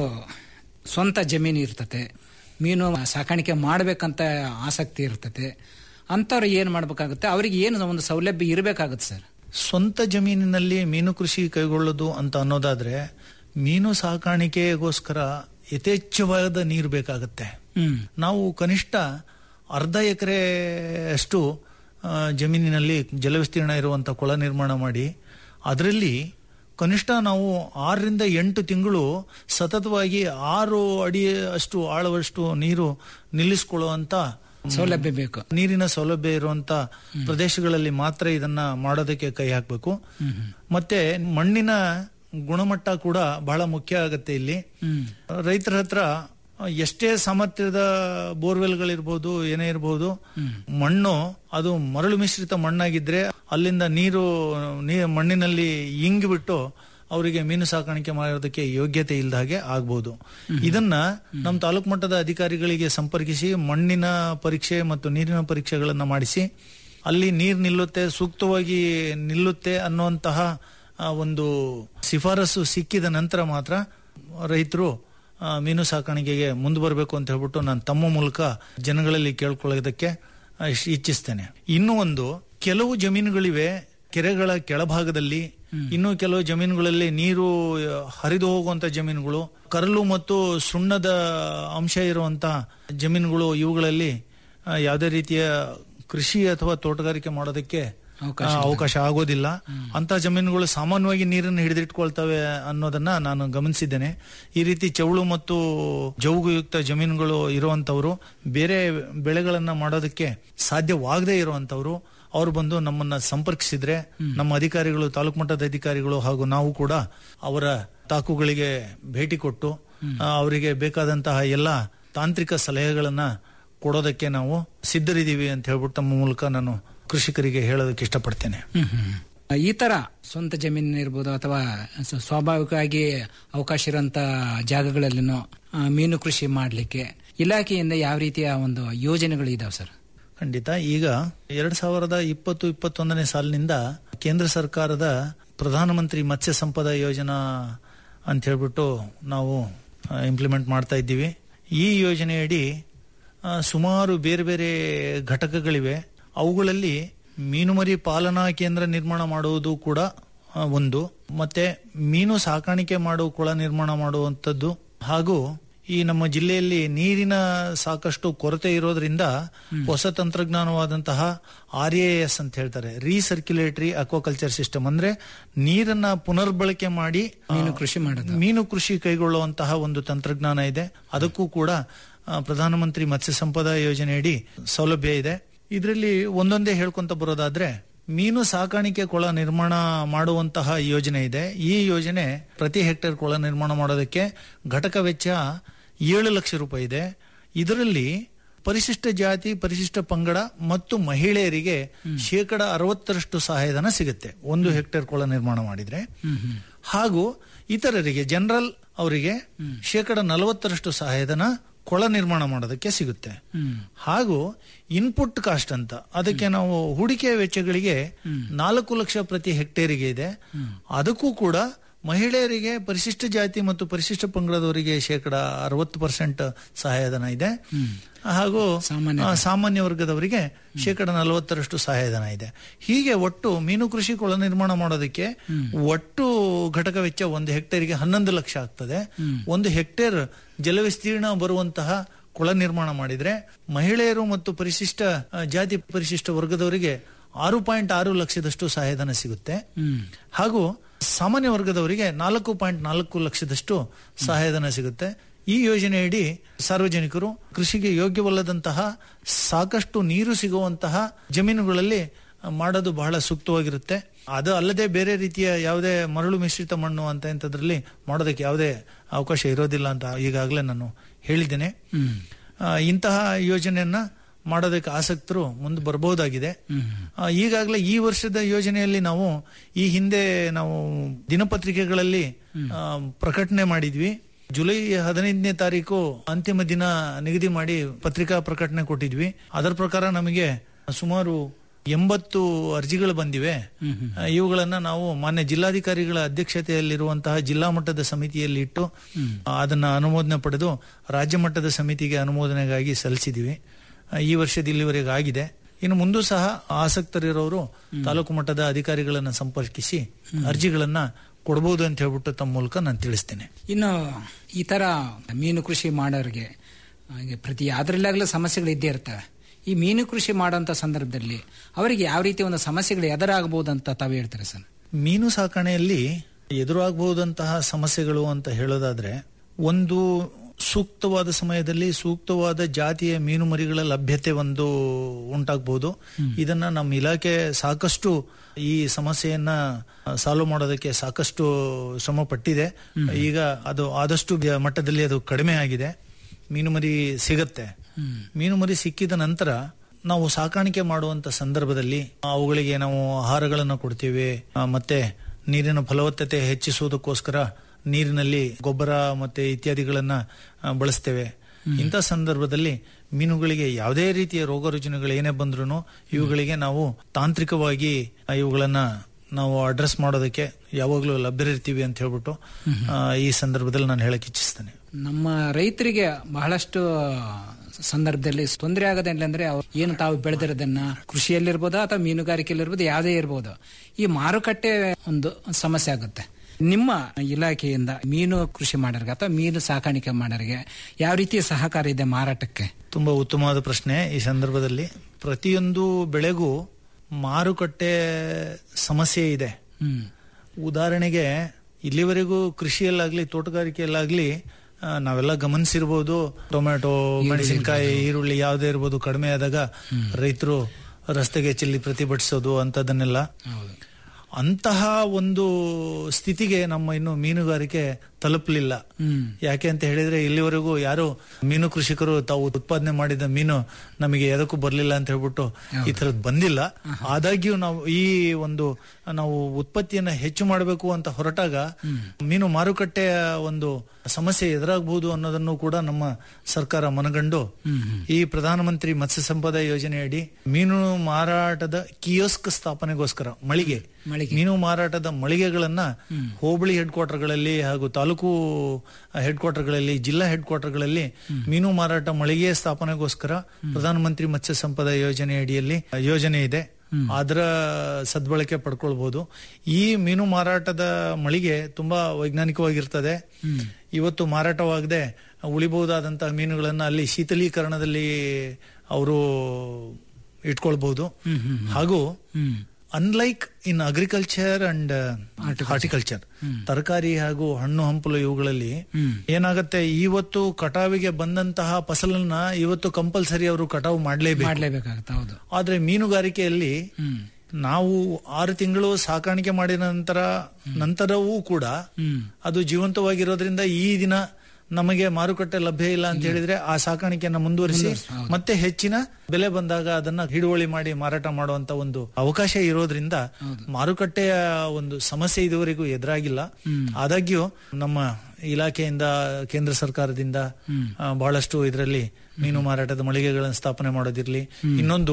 [SPEAKER 13] ಸ್ವಂತ ಜಮೀನು ಇರ್ತತೆ ಮೀನು ಸಾಕಾಣಿಕೆ ಮಾಡ್ಬೇಕಂತ ಆಸಕ್ತಿ ಇರ್ತತೆ ಅಂತವ್ರು ಏನ್ ಮಾಡ್ಬೇಕಾಗುತ್ತೆ ಅವರಿಗೆ ಏನು ಒಂದು ಸೌಲಭ್ಯ ಇರಬೇಕಾಗುತ್ತೆ ಸರ್
[SPEAKER 14] ಸ್ವಂತ ಜಮೀನಿನಲ್ಲಿ ಮೀನು ಕೃಷಿ ಕೈಗೊಳ್ಳೋದು ಅಂತ ಅನ್ನೋದಾದ್ರೆ ಮೀನು ಸಾಕಾಣಿಕೆಗೋಸ್ಕರ ಯಥೇಚ್ಛವಾದ ನೀರು ಬೇಕಾಗುತ್ತೆ
[SPEAKER 13] ಹ್ಮ್
[SPEAKER 14] ನಾವು ಕನಿಷ್ಠ ಅರ್ಧ ಎಕರೆ ಅಷ್ಟು ಆ, ಜಮೀನಿನಲ್ಲಿ ಜಲವಿಸ್ತೀರ್ಣ ಇರುವಂತ ಕೊಳ ನಿರ್ಮಾಣ ಮಾಡಿ ಅದರಲ್ಲಿ ಕನಿಷ್ಠ ನಾವು ಆರರಿಂದ ಎಂಟು ತಿಂಗಳು ಸತತವಾಗಿ ಆರು ಅಡಿ ಅಷ್ಟು ಆಳವಷ್ಟು ನೀರು ನಿಲ್ಲಿಸಿಕೊಳ್ಳುವಂತ
[SPEAKER 13] ಸೌಲಭ್ಯ ಬೇಕು
[SPEAKER 14] ನೀರಿನ ಸೌಲಭ್ಯ ಇರುವಂತ ಪ್ರದೇಶಗಳಲ್ಲಿ ಮಾತ್ರ ಇದನ್ನ ಮಾಡೋದಕ್ಕೆ ಕೈ ಹಾಕಬೇಕು ಮತ್ತೆ ಮಣ್ಣಿನ ಗುಣಮಟ್ಟ ಕೂಡ ಬಹಳ ಮುಖ್ಯ ಆಗತ್ತೆ ಇಲ್ಲಿ
[SPEAKER 13] ಹ್ಮ್
[SPEAKER 14] ರೈತರ ಹತ್ರ ಆ, ಎಷ್ಟೇ ಸಾಮರ್ಥ್ಯದ ಬೋರ್ವೆಲ್ಗಳಿರ್ಬೋದು ಏನೇ ಇರ್ಬೋದು ಮಣ್ಣು ಅದು ಮರಳು ಮಿಶ್ರಿತ ಮಣ್ಣಾಗಿದ್ರೆ ಅಲ್ಲಿಂದ ನೀರು ನೀ ಮಣ್ಣಿನಲ್ಲಿ ಇಂಗಿಬಿಟ್ಟು ಅವರಿಗೆ ಮೀನು ಸಾಕಾಣಿಕೆ ಮಾಡೋದಕ್ಕೆ ಯೋಗ್ಯತೆ ಇಲ್ಲದ ಹಾಗೆ ಆಗ್ಬೋದು ಇದನ್ನ ನಮ್ಮ ತಾಲೂಕು ಮಟ್ಟದ ಅಧಿಕಾರಿಗಳಿಗೆ ಸಂಪರ್ಕಿಸಿ ಮಣ್ಣಿನ ಪರೀಕ್ಷೆ ಮತ್ತು ನೀರಿನ ಪರೀಕ್ಷೆಗಳನ್ನ ಮಾಡಿಸಿ ಅಲ್ಲಿ ನೀರು ನಿಲ್ಲುತ್ತೆ ಸೂಕ್ತವಾಗಿ ನಿಲ್ಲುತ್ತೆ ಅನ್ನುವಂತಹ ಆ, ಒಂದು ಶಿಫಾರಸು ಸಿಕ್ಕಿದ ನಂತರ ಮಾತ್ರ ರೈತರು ಆ, ಮೀನು ಸಾಕಾಣಿಕೆಗೆ ಮುಂದೆ ಬರಬೇಕು ಅಂತ ಹೇಳ್ಬಿಟ್ಟು ನಾನು ತಮ್ಮ ಮೂಲಕ ಜನಗಳಲ್ಲಿ ಕೇಳ್ಕೊಳ್ಳೋದಕ್ಕೆ ಆ, ಇಶ್- ಇಚ್ಛಿಸ್ತೇನೆ ಇನ್ನು ಒಂದು ಕೆಲವು ಜಮೀನುಗಳಿವೆ ಕೆರೆಗಳ ಕೆಳಭಾಗದಲ್ಲಿ ಇನ್ನು ಕೆಲವು ಜಮೀನುಗಳಲ್ಲಿ ನೀರು ಆ, ಹರಿದು ಹೋಗುವಂತ ಜಮೀನುಗಳು ಕರಲು ಮತ್ತು ಸುಣ್ಣದ ಅಂಶ ಇರುವಂತ ಜಮೀನುಗಳು ಇವುಗಳಲ್ಲಿ ಆ, ಯಾವುದೇ ರೀತಿಯ ಕೃಷಿ ಅಥವಾ ತೋಟಗಾರಿಕೆ ಮಾಡೋದಕ್ಕೆ
[SPEAKER 13] ಅವಕಾಶ
[SPEAKER 14] ಆ, ಅವಕಾಶ ಆಗೋದಿಲ್ಲ ಅಂತ ಜಮೀನುಗಳು ಸಾಮಾನ್ಯವಾಗಿ ನೀರನ್ನು ಹಿಡಿದಿಟ್ಕೊಳ್ತವೆ ಅನ್ನೋದನ್ನ ನಾನು ಗಮನಿಸಿದ್ದೇನೆ ಈ ರೀತಿ ಚೌಳು ಮತ್ತು ಜೌಗುಯುಕ್ತ ಜಮೀನುಗಳು ಇರುವಂತವರು ಬೇರೆ ಬೆಳೆಗಳನ್ನ ಮಾಡೋದಕ್ಕೆ ಸಾಧ್ಯವಾಗದೇ ಇರುವಂತವರು ಅವ್ರು ಬಂದು ನಮ್ಮನ್ನ ಸಂಪರ್ಕಿಸಿದ್ರೆ ನಮ್ಮ ಅಧಿಕಾರಿಗಳು ತಾಲೂಕು ಮಟ್ಟದ ಅಧಿಕಾರಿಗಳು ಹಾಗೂ ನಾವು ಕೂಡ ಅವರ ತಾಕುಗಳಿಗೆ ಭೇಟಿ ಕೊಟ್ಟು ಆ, ಅವರಿಗೆ ಬೇಕಾದಂತಹ ಎಲ್ಲ ತಾಂತ್ರಿಕ ಸಲಹೆಗಳನ್ನ ಕೊಡೋದಕ್ಕೆ ನಾವು ಸಿದ್ಧರಿದ್ದೀವಿ ಅಂತ ಹೇಳ್ಬಿಟ್ಟು ತಮ್ಮ ಮೂಲಕ ನಾನು ಕೃಷಿಕರಿಗೆ ಹೇಳೋದಕ್ಕೆ ಇಷ್ಟಪಡ್ತೇನೆ
[SPEAKER 13] ಹ್ಮ್, ಹ್ಮ್. ಈ ತರ ಸ್ವಂತ ಜಮೀನು ಇರ್ಬೋದು ಅಥವಾ ಸ- ಸ್ವಾಭಾವಿಕವಾಗಿ ಅವಕಾಶ ಇರೋಂತ ಜಾಗಗಳಲ್ಲಿನೂ ಆ, ಮೀನು ಕೃಷಿ ಮಾಡಲಿಕ್ಕೆ ಇಲಾಖೆಯಿಂದ ಯಾವ ರೀತಿಯ ಒಂದು ಯೋಜನೆಗಳು ಇದಾವೆ ಸರ್
[SPEAKER 14] ಖಂಡಿತ ಈಗ ಎರಡ್ ಸಾವಿರದ ಇಪ್ಪತ್ತು ಇಪ್ಪತ್ತೊಂದನೇ ಸಾಲಿನಿಂದ ಕೇಂದ್ರ ಸರ್ಕಾರದ ಪ್ರಧಾನಮಂತ್ರಿ ಮತ್ಸ್ಯ ಸಂಪದ ಯೋಜನಾ ಅಂತ ಹೇಳ್ಬಿಟ್ಟು ನಾವು ಇಂಪ್ಲಿಮೆಂಟ್ ಮಾಡ್ತಾ ಇದ್ದೀವಿ ಈ ಯೋಜನೆಯಡಿ ಆ, ಸುಮಾರು ಬೇರೆ ಬೇರೆ ಘಟಕಗಳಿವೆ ಅವುಗಳಲ್ಲಿ ಮೀನುಮರಿ ಪಾಲನಾ ಕೇಂದ್ರ ನಿರ್ಮಾಣ ಮಾಡುವುದು ಕೂಡ ಆ, ಒಂದು ಮತ್ತೆ ಮೀನು ಸಾಕಾಣಿಕೆ ಮಾಡುವ ಕೊಳ ನಿರ್ಮಾಣ ಮಾಡುವಂಥದ್ದು ಹಾಗೂ ಈ ನಮ್ಮ ಜಿಲ್ಲೆಯಲ್ಲಿ ನೀರಿನ ಸಾಕಷ್ಟು ಕೊರತೆ ಇರೋದ್ರಿಂದ ಹೊಸ ತಂತ್ರಜ್ಞಾನವಾದಂತಹ ಆರ್ ಎಸ್ ಅಂತ ಹೇಳ್ತಾರೆ ರೀಸರ್ಕ್ಯುಲೇಟರಿ ಅಕ್ವಾಕಲ್ಚರ್ ಸಿಸ್ಟಮ್ ಅಂದ್ರೆ ನೀರನ್ನ ಪುನರ್ಬಳಕೆ ಮಾಡಿ
[SPEAKER 13] ಮೀನು ಕೃಷಿ ಮಾಡೋದು
[SPEAKER 14] ಮೀನು ಕೃಷಿ ಕೈಗೊಳ್ಳುವಂತಹ ಒಂದು ತಂತ್ರಜ್ಞಾನ ಇದೆ ಅದಕ್ಕೂ ಕೂಡ ಆ, ಪ್ರಧಾನಮಂತ್ರಿ ಮತ್ಸ್ಯ ಸಂಪದ ಯೋಜನೆಯಡಿ ಸೌಲಭ್ಯ ಇದೆ ಇದರಲ್ಲಿ ಒಂದೊಂದೇ ಹೇಳ್ಕೊಂತ ಬರೋದಾದ್ರೆ ಮೀನು ಸಾಕಾಣಿಕೆ ಕೊಳ ನಿರ್ಮಾಣ ಮಾಡುವಂತಹ ಯೋಜನೆ ಇದೆ ಈ ಯೋಜನೆ ಪ್ರತಿ ಹೆಕ್ಟೇರ್ ಕೊಳ ನಿರ್ಮಾಣ ಮಾಡೋದಕ್ಕೆ ಘಟಕ ವೆಚ್ಚ ಏಳು ಲಕ್ಷ ರೂಪಾಯಿ ಇದೆ ಇದರಲ್ಲಿ ಪರಿಶಿಷ್ಟ ಜಾತಿ ಪರಿಶಿಷ್ಟ ಪಂಗಡ ಮತ್ತು ಮಹಿಳೆಯರಿಗೆ ಶೇಕಡ ಅರವತ್ತರಷ್ಟು ಸಹಾಯಧನ ಸಿಗುತ್ತೆ ಒಂದು ಹೆಕ್ಟೇರ್ ಕೊಳ ನಿರ್ಮಾಣ ಮಾಡಿದ್ರೆ ಹಾಗೂ ಇತರರಿಗೆ ಜನರಲ್ ಅವರಿಗೆ ಶೇಕಡ ನಲವತ್ತರಷ್ಟು ಸಹಾಯಧನ ಕೊಳ ನಿರ್ಮಾಣ ಮಾಡೋದಕ್ಕೆ ಸಿಗುತ್ತೆ ಹಾಗೂ ಇನ್ಪುಟ್ ಕಾಸ್ಟ್ ಅಂತ ಅದಕ್ಕೆ ನಾವು ಹೂಡಿಕೆ ವೆಚ್ಚಗಳಿಗೆ ನಾಲ್ಕು ಲಕ್ಷ ಪ್ರತಿ ಹೆಕ್ಟೇರಿಗೆ ಇದೆ ಅದಕ್ಕೂ ಕೂಡ ಮಹಿಳೆಯರಿಗೆ ಪರಿಶಿಷ್ಟ ಜಾತಿ ಮತ್ತು ಪರಿಶಿಷ್ಟ ಪಂಗಡದವರಿಗೆ ಶೇಕಡ ಅರವತ್ತು ಪರ್ಸೆಂಟ್ ಸಹಾಯಧನ ಇದೆ ಹಾಗೂ ಆ, ಸಾಮಾನ್ಯ ವರ್ಗದವರಿಗೆ ಶೇಕಡ ನಲವತ್ತರಷ್ಟು ಸಹಾಯಧನ ಇದೆ ಹೀಗೆ ಒಟ್ಟು ಮೀನು ಕೃಷಿ ಕೊಳ ನಿರ್ಮಾಣ ಮಾಡೋದಕ್ಕೆ ಒಟ್ಟು ಘಟಕ ವೆಚ್ಚ ಒಂದು ಹೆಕ್ಟೇರಿಗೆ ಹನ್ನೊಂದು ಲಕ್ಷ ಆಗ್ತದೆ ಒಂದು ಹೆಕ್ಟೇರ್ ಜಲವಿಸ್ತೀರ್ಣ ಬರುವಂತಹ ಕೊಳ ನಿರ್ಮಾಣ ಮಾಡಿದ್ರೆ ಮಹಿಳೆಯರು ಮತ್ತು ಪರಿಶಿಷ್ಟ ಆ, ಜಾತಿ ಪರಿಶಿಷ್ಟ ವರ್ಗದವರಿಗೆ ಆರು ಪಾಯಿಂಟ್ ಆರು ಲಕ್ಷದಷ್ಟು ಸಹಾಯಧನ ಸಿಗುತ್ತೆ ಹಾಗೂ ಸಾಮಾನ್ಯ ವರ್ಗದವರಿಗೆ ನಾಲ್ಕು ಪಾಯಿಂಟ್ ನಾಲ್ಕು ಲಕ್ಷದಷ್ಟು ಸಹಾಯಧನ ಸಿಗುತ್ತೆ ಈ ಯೋಜನೆಯಡಿ ಸಾರ್ವಜನಿಕರು ಕೃಷಿಗೆ ಯೋಗ್ಯವಲ್ಲದಂತಹ ಸಾಕಷ್ಟು ನೀರು ಸಿಗುವಂತಹ ಜಮೀನುಗಳಲ್ಲಿ ಮಾಡೋದು ಬಹಳ ಸೂಕ್ತವಾಗಿರುತ್ತೆ ಅದು ಅಲ್ಲದೆ ಬೇರೆ ರೀತಿಯ ಯಾವುದೇ ಮರಳು ಮಿಶ್ರಿತ ಮಣ್ಣು ಅಂತ ಇಂಥದ್ರಲ್ಲಿ ಮಾಡೋದಕ್ಕೆ ಯಾವುದೇ ಅವಕಾಶ ಇರೋದಿಲ್ಲ ಅಂತ ಈಗಾಗಲೇ ನಾನು ಹೇಳಿದ್ದೇನೆ ಆ, ಇಂತಹ ಯೋಜನೆಯನ್ನ ಮಾಡೋದಕ್ಕೆ ಆಸಕ್ತರು ಮುಂದೆ ಬರಬಹುದಾಗಿದೆ ಆ, ಈಗಾಗಲೇ ಈ ವರ್ಷದ ಯೋಜನೆಯಲ್ಲಿ ನಾವು ಈ ಹಿಂದೆ ನಾವು ದಿನಪತ್ರಿಕೆಗಳಲ್ಲಿ ಆ, ಪ್ರಕಟಣೆ ಮಾಡಿದ್ವಿ ಜುಲೈ ಹದಿನೈದನೇ ತಾರೀಕು ಅಂತಿಮ ದಿನ ನಿಗದಿ ಮಾಡಿ ಪತ್ರಿಕಾ ಪ್ರಕಟಣೆ ಕೊಟ್ಟಿದ್ವಿ ಅದರ ಪ್ರಕಾರ ನಮಗೆ ಸುಮಾರು ಎಂಬತ್ತು ಅರ್ಜಿಗಳು ಬಂದಿವೆ ಆ, ಇವುಗಳನ್ನ ನಾವು ಮಾನ್ಯ ಜಿಲ್ಲಾಧಿಕಾರಿಗಳ ಅಧ್ಯಕ್ಷತೆಯಲ್ಲಿರುವಂತಹ ಜಿಲ್ಲಾ ಮಟ್ಟದ ಸಮಿತಿಯಲ್ಲಿ ಇಟ್ಟು ಆ, ಅದನ್ನ ಅನುಮೋದನೆ ಪಡೆದು ರಾಜ್ಯ ಮಟ್ಟದ ಸಮಿತಿಗೆ ಅನುಮೋದನೆಗಾಗಿ ಸಲ್ಲಿಸಿದೀವಿ ಆ, ಈ ವರ್ಷದ ಇಲ್ಲಿವರೆಗೆ ಆಗಿದೆ ಇನ್ನು ಮುಂದೂ ಸಹ ಆಸಕ್ತರಿರೋರು ತಾಲೂಕು ಮಟ್ಟದ ಅಧಿಕಾರಿಗಳನ್ನ ಸಂಪರ್ಕಿಸಿ ಅರ್ಜಿಗಳನ್ನ ಕೊಡಬಹುದು ಅಂತ ಹೇಳ್ಬಿಟ್ಟು ತಮ್ಮ ಮೂಲಕ ನಾನು ತಿಳಿಸ್ತೇನೆ
[SPEAKER 13] ಇನ್ನು ಈ ತರ ಮೀನು ಕೃಷಿ ಮಾಡೋರಿಗೆ ಹಾಗೆ ಪ್ರತಿ ಯಾವ್ದ್ರಲ್ಲಾಗಲೂ ಸಮಸ್ಯೆಗಳು ಇದ್ದೇ ಇರ್ತವೆ ಈ ಮೀನು ಕೃಷಿ ಮಾಡೋಂಥ ಸಂದರ್ಭದಲ್ಲಿ ಅವರಿಗೆ ಯಾವ ರೀತಿ ಒಂದು ಸಮಸ್ಯೆಗಳು ಎದುರಾಗಬಹುದು ಅಂತ ತಾವು ಹೇಳ್ತಾರೆ ಸರ್
[SPEAKER 14] ಮೀನು ಸಾಕಣೆಯಲ್ಲಿ ಎದುರಾಗಬಹುದಂತಹ ಸಮಸ್ಯೆಗಳು ಅಂತ ಹೇಳೋದಾದ್ರೆ ಒಂದು ಸೂಕ್ತವಾದ ಸಮಯದಲ್ಲಿ ಸೂಕ್ತವಾದ ಜಾತಿಯ ಮೀನು ಮರಿಗಳ ಲಭ್ಯತೆ ಒಂದು ಉಂಟಾಗಬಹುದು ಇದನ್ನ ನಮ್ಮ ಇಲಾಖೆ ಸಾಕಷ್ಟು ಈ ಸಮಸ್ಯೆಯನ್ನ ಸಾಲ್ವ್ ಮಾಡೋದಕ್ಕೆ ಸಾಕಷ್ಟು ಶ್ರಮ ಪಟ್ಟಿದೆ ಈಗ ಅದು ಆದಷ್ಟು ಬ್ಯ- ಮಟ್ಟದಲ್ಲಿ ಅದು ಕಡಿಮೆ ಆಗಿದೆ ಮೀನು ಮರಿ ಸಿಗತ್ತೆ ಮೀನು ಮರಿ ಸಿಕ್ಕಿದ ನಂತರ ನಾವು ಸಾಕಾಣಿಕೆ ಮಾಡುವಂತ ಸಂದರ್ಭದಲ್ಲಿ ಅವುಗಳಿಗೆ ನಾವು ಆಹಾರಗಳನ್ನು ಕೊಡ್ತೀವಿ ಆ, ಮತ್ತೆ ನೀರಿನ ಫಲವತ್ತತೆ ಹೆಚ್ಚಿಸುವುದಕ್ಕೋಸ್ಕರ ನೀರಿನಲ್ಲಿ ಗೊಬ್ಬರ ಮತ್ತೆ ಇತ್ಯಾದಿಗಳನ್ನ ಆ, ಬಳಸ್ತೇವೆ ಇಂಥ ಸಂದರ್ಭದಲ್ಲಿ ಮೀನುಗಳಿಗೆ ಯಾವುದೇ ರೀತಿಯ ರೋಗ ರುಜಿನಗಳು ಏನೇ ಬಂದ್ರೂ ಇವುಗಳಿಗೆ ನಾವು ತಾಂತ್ರಿಕವಾಗಿ ಆ, ಇವುಗಳನ್ನ ನಾವು ಅಡ್ರೆಸ್ ಮಾಡೋದಕ್ಕೆ ಯಾವಾಗಲೂ ಲಭ್ಯರಿರ್ತೀವಿ ಅಂತ ಹೇಳ್ಬಿಟ್ಟು ಆ, ಈ ಸಂದರ್ಭದಲ್ಲಿ ನಾನು ಹೇಳಕ್ ಇಚ್ಛಿಸ್ತೇನೆ
[SPEAKER 13] ನಮ್ಮ ರೈತರಿಗೆ ಬಹಳಷ್ಟು ಸಂದರ್ಭದಲ್ಲಿ ತೊಂದರೆ ಆಗೋದೇನಿಲ್ಲ ಅಂದ್ರೆ ಅವ್ರು ಏನು ತಾವು ಬೆಳೆದಿರೋದನ್ನ ಕೃಷಿಯಲ್ಲಿರ್ಬೋದು ಅಥವಾ ಮೀನುಗಾರಿಕೆಯಲ್ಲಿರ್ಬೋದು ಯಾವುದೇ ಇರ್ಬೋದು ಈ ಮಾರುಕಟ್ಟೆ ಒಂದು ಸಮಸ್ಯೆ ಆಗುತ್ತೆ ನಿಮ್ಮ ಇಲಾಖೆಯಿಂದ ಮೀನು ಕೃಷಿ ಮಾಡೋರಿಗೆ ಅಥವಾ ಮೀನು ಸಾಕಾಣಿಕೆ ಮಾಡೋರಿಗೆ ಯಾವ ರೀತಿ ಸಹಕಾರ ಇದೆ ಮಾರಾಟಕ್ಕೆ
[SPEAKER 14] ತುಂಬಾ ಉತ್ತಮವಾದ ಪ್ರಶ್ನೆ ಈ ಸಂದರ್ಭದಲ್ಲಿ ಪ್ರತಿಯೊಂದು ಬೆಳೆಗೂ ಮಾರುಕಟ್ಟೆ ಸಮಸ್ಯೆ ಇದೆ
[SPEAKER 13] ಹ್ಮ್
[SPEAKER 14] ಉದಾಹರಣೆಗೆ ಇಲ್ಲಿವರೆಗೂ ಕೃಷಿಯಲ್ಲಾಗ್ಲಿ ತೋಟಗಾರಿಕೆಯಲ್ಲಾಗ್ಲಿ ಆ, ನಾವೆಲ್ಲ ಗಮನಿಸಿರ್ಬೋದು ಟೊಮೆಟೊ ಮೆಣಸಿನಕಾಯಿ ಈರುಳ್ಳಿ ಯಾವುದೇ ಇರ್ಬೋದು ಕಡಿಮೆ ಆದಾಗ ರೈತರು ರಸ್ತೆಗೆ ಚೆಲ್ಲಿ ಪ್ರತಿಭಟಿಸೋದು ಅಂತದನ್ನೆಲ್ಲ ಅಂತಹ ಒಂದು ಸ್ಥಿತಿಗೆ ನಮ್ಮ ಇನ್ನು ಮೀನುಗಾರಿಕೆ ತಲುಪಲಿಲ್ಲ ಯಾಕೆ ಅಂತ ಹೇಳಿದ್ರೆ ಇಲ್ಲಿವರೆಗೂ ಯಾರು ಮೀನು ಕೃಷಿಕರು ತಾವು ಉತ್ಪಾದನೆ ಮಾಡಿದ ಮೀನು ನಮಗೆ ಎದಕ್ಕೂ ಬರ್ಲಿಲ್ಲ ಅಂತ ಹೇಳ್ಬಿಟ್ಟು ಈ ತರದ್ ಬಂದಿಲ್ಲ ಆದಾಗ್ಯೂ ನಾವು ಈ ಒಂದು ನಾವು ಉತ್ಪತ್ತಿಯನ್ನ ಹೆಚ್ಚು ಮಾಡಬೇಕು ಅಂತ ಹೊರಟಾಗ ಮೀನು ಮಾರುಕಟ್ಟೆಯ ಒಂದು ಸಮಸ್ಯೆ ಎದುರಾಗಬಹುದು ಅನ್ನೋದನ್ನು ಕೂಡ ನಮ್ಮ ಸರ್ಕಾರ ಮನಗಂಡು ಈ ಪ್ರಧಾನಮಂತ್ರಿ ಮತ್ಸ್ಯ ಸಂಪದ ಯೋಜನೆಯಡಿ ಮೀನು ಮಾರಾಟದ ಕಿಯೋಸ್ಕ್ ಸ್ಥಾಪನೆಗೋಸ್ಕರ ಮಳಿಗೆ ಮೀನು ಮಾರಾಟದ ಮಳಿಗೆಗಳನ್ನ ಹೋಬಳಿ ಹೆಡ್ ಕ್ವಾರ್ಟರ್ಗಳಲ್ಲಿ ಹಾಗೂ ತಾಲೂಕು ಹೆಡ್ ಕ್ವಾರ್ಟರ್ಗಳಲ್ಲಿ ಜಿಲ್ಲಾ ಹೆಡ್ ಕ್ವಾರ್ಟರ್ಗಳಲ್ಲಿ ಮೀನು ಮಾರಾಟ ಮಳಿಗೆ ಸ್ಥಾಪನೆಗೋಸ್ಕರ ಪ್ರಧಾನಮಂತ್ರಿ ಮತ್ಸ್ಯ ಸಂಪದ ಯೋಜನೆ ಅಡಿಯಲ್ಲಿ ಯೋಜನೆ ಇದೆ ಅದರ ಸದ್ಬಳಕೆ ಪಡ್ಕೊಳ್ಬಹುದು ಈ ಮೀನು ಮಾರಾಟದ ಮಳಿಗೆ ತುಂಬಾ ವೈಜ್ಞಾನಿಕವಾಗಿರ್ತದೆ ಇವತ್ತು ಮಾರಾಟವಾಗದೆ ಉಳಿಬಹುದಾದಂತಹ ಮೀನುಗಳನ್ನ ಅಲ್ಲಿ ಶೀತಲೀಕರಣದಲ್ಲಿ ಅವರು ಇಟ್ಕೊಳ್ಬಹುದು ಹಾಗೂ unlike in agriculture and horticulture ತರಕಾರಿ ಹಾಗೂ ಹಣ್ಣು ಹಂಪಲು ಇವುಗಳಲ್ಲಿ ಏನಾಗತ್ತೆ ಇವತ್ತು ಕಟಾವಿಗೆ ಬಂದಂತಹ ಫಸಲನ್ನ ಇವತ್ತು ಕಂಪಲ್ಸರಿ ಅವರು ಕಟಾವು ಮಾಡ್ಲೇಬೇಕು
[SPEAKER 13] ಮಾಡ್ಲೇಬೇಕಾಗತ್ತೆ ಹೌದು
[SPEAKER 14] ಆದ್ರೆ ಮೀನುಗಾರಿಕೆಯಲ್ಲಿ ನಾವು ಆರು ತಿಂಗಳು ಸಾಕಾಣಿಕೆ ಮಾಡಿದ ನಂತರ ನಂತರವೂ ಕೂಡ ಅದು ಜೀವಂತವಾಗಿರೋದ್ರಿಂದ ಈ ದಿನ ನಮಗೆ ಮಾರುಕಟ್ಟೆ ಲಭ್ಯ ಇಲ್ಲ ಅಂತ ಹೇಳಿದ್ರೆ ಆ ಸಾಕಾಣಿಕೆಯನ್ನ ಮುಂದುವರಿಸಿ ಮತ್ತೆ ಹೆಚ್ಚಿನ ಬೆಲೆ ಬಂದಾಗ ಅದನ್ನ ಹಿಡುವಳಿ ಮಾಡಿ ಮಾರಾಟ ಮಾಡುವಂತ ಒಂದು ಅವಕಾಶ ಇರೋದ್ರಿಂದ ಮಾರುಕಟ್ಟೆಯ ಒಂದು ಸಮಸ್ಯೆ ಇದುವರೆಗೂ ಎದುರಾಗಿಲ್ಲ ಆದಾಗ್ಯೂ ನಮ್ಮ ಇಲಾಖೆಯಿಂದ ಕೇಂದ್ರ ಸರ್ಕಾರದಿಂದ ಆ, ಬಹಳಷ್ಟು ಇದರಲ್ಲಿ ಮೀನು ಮಾರಾಟದ ಮಳಿಗೆಗಳನ್ನು ಸ್ಥಾಪನೆ ಮಾಡೋದಿರ್ಲಿ ಇನ್ನೊಂದು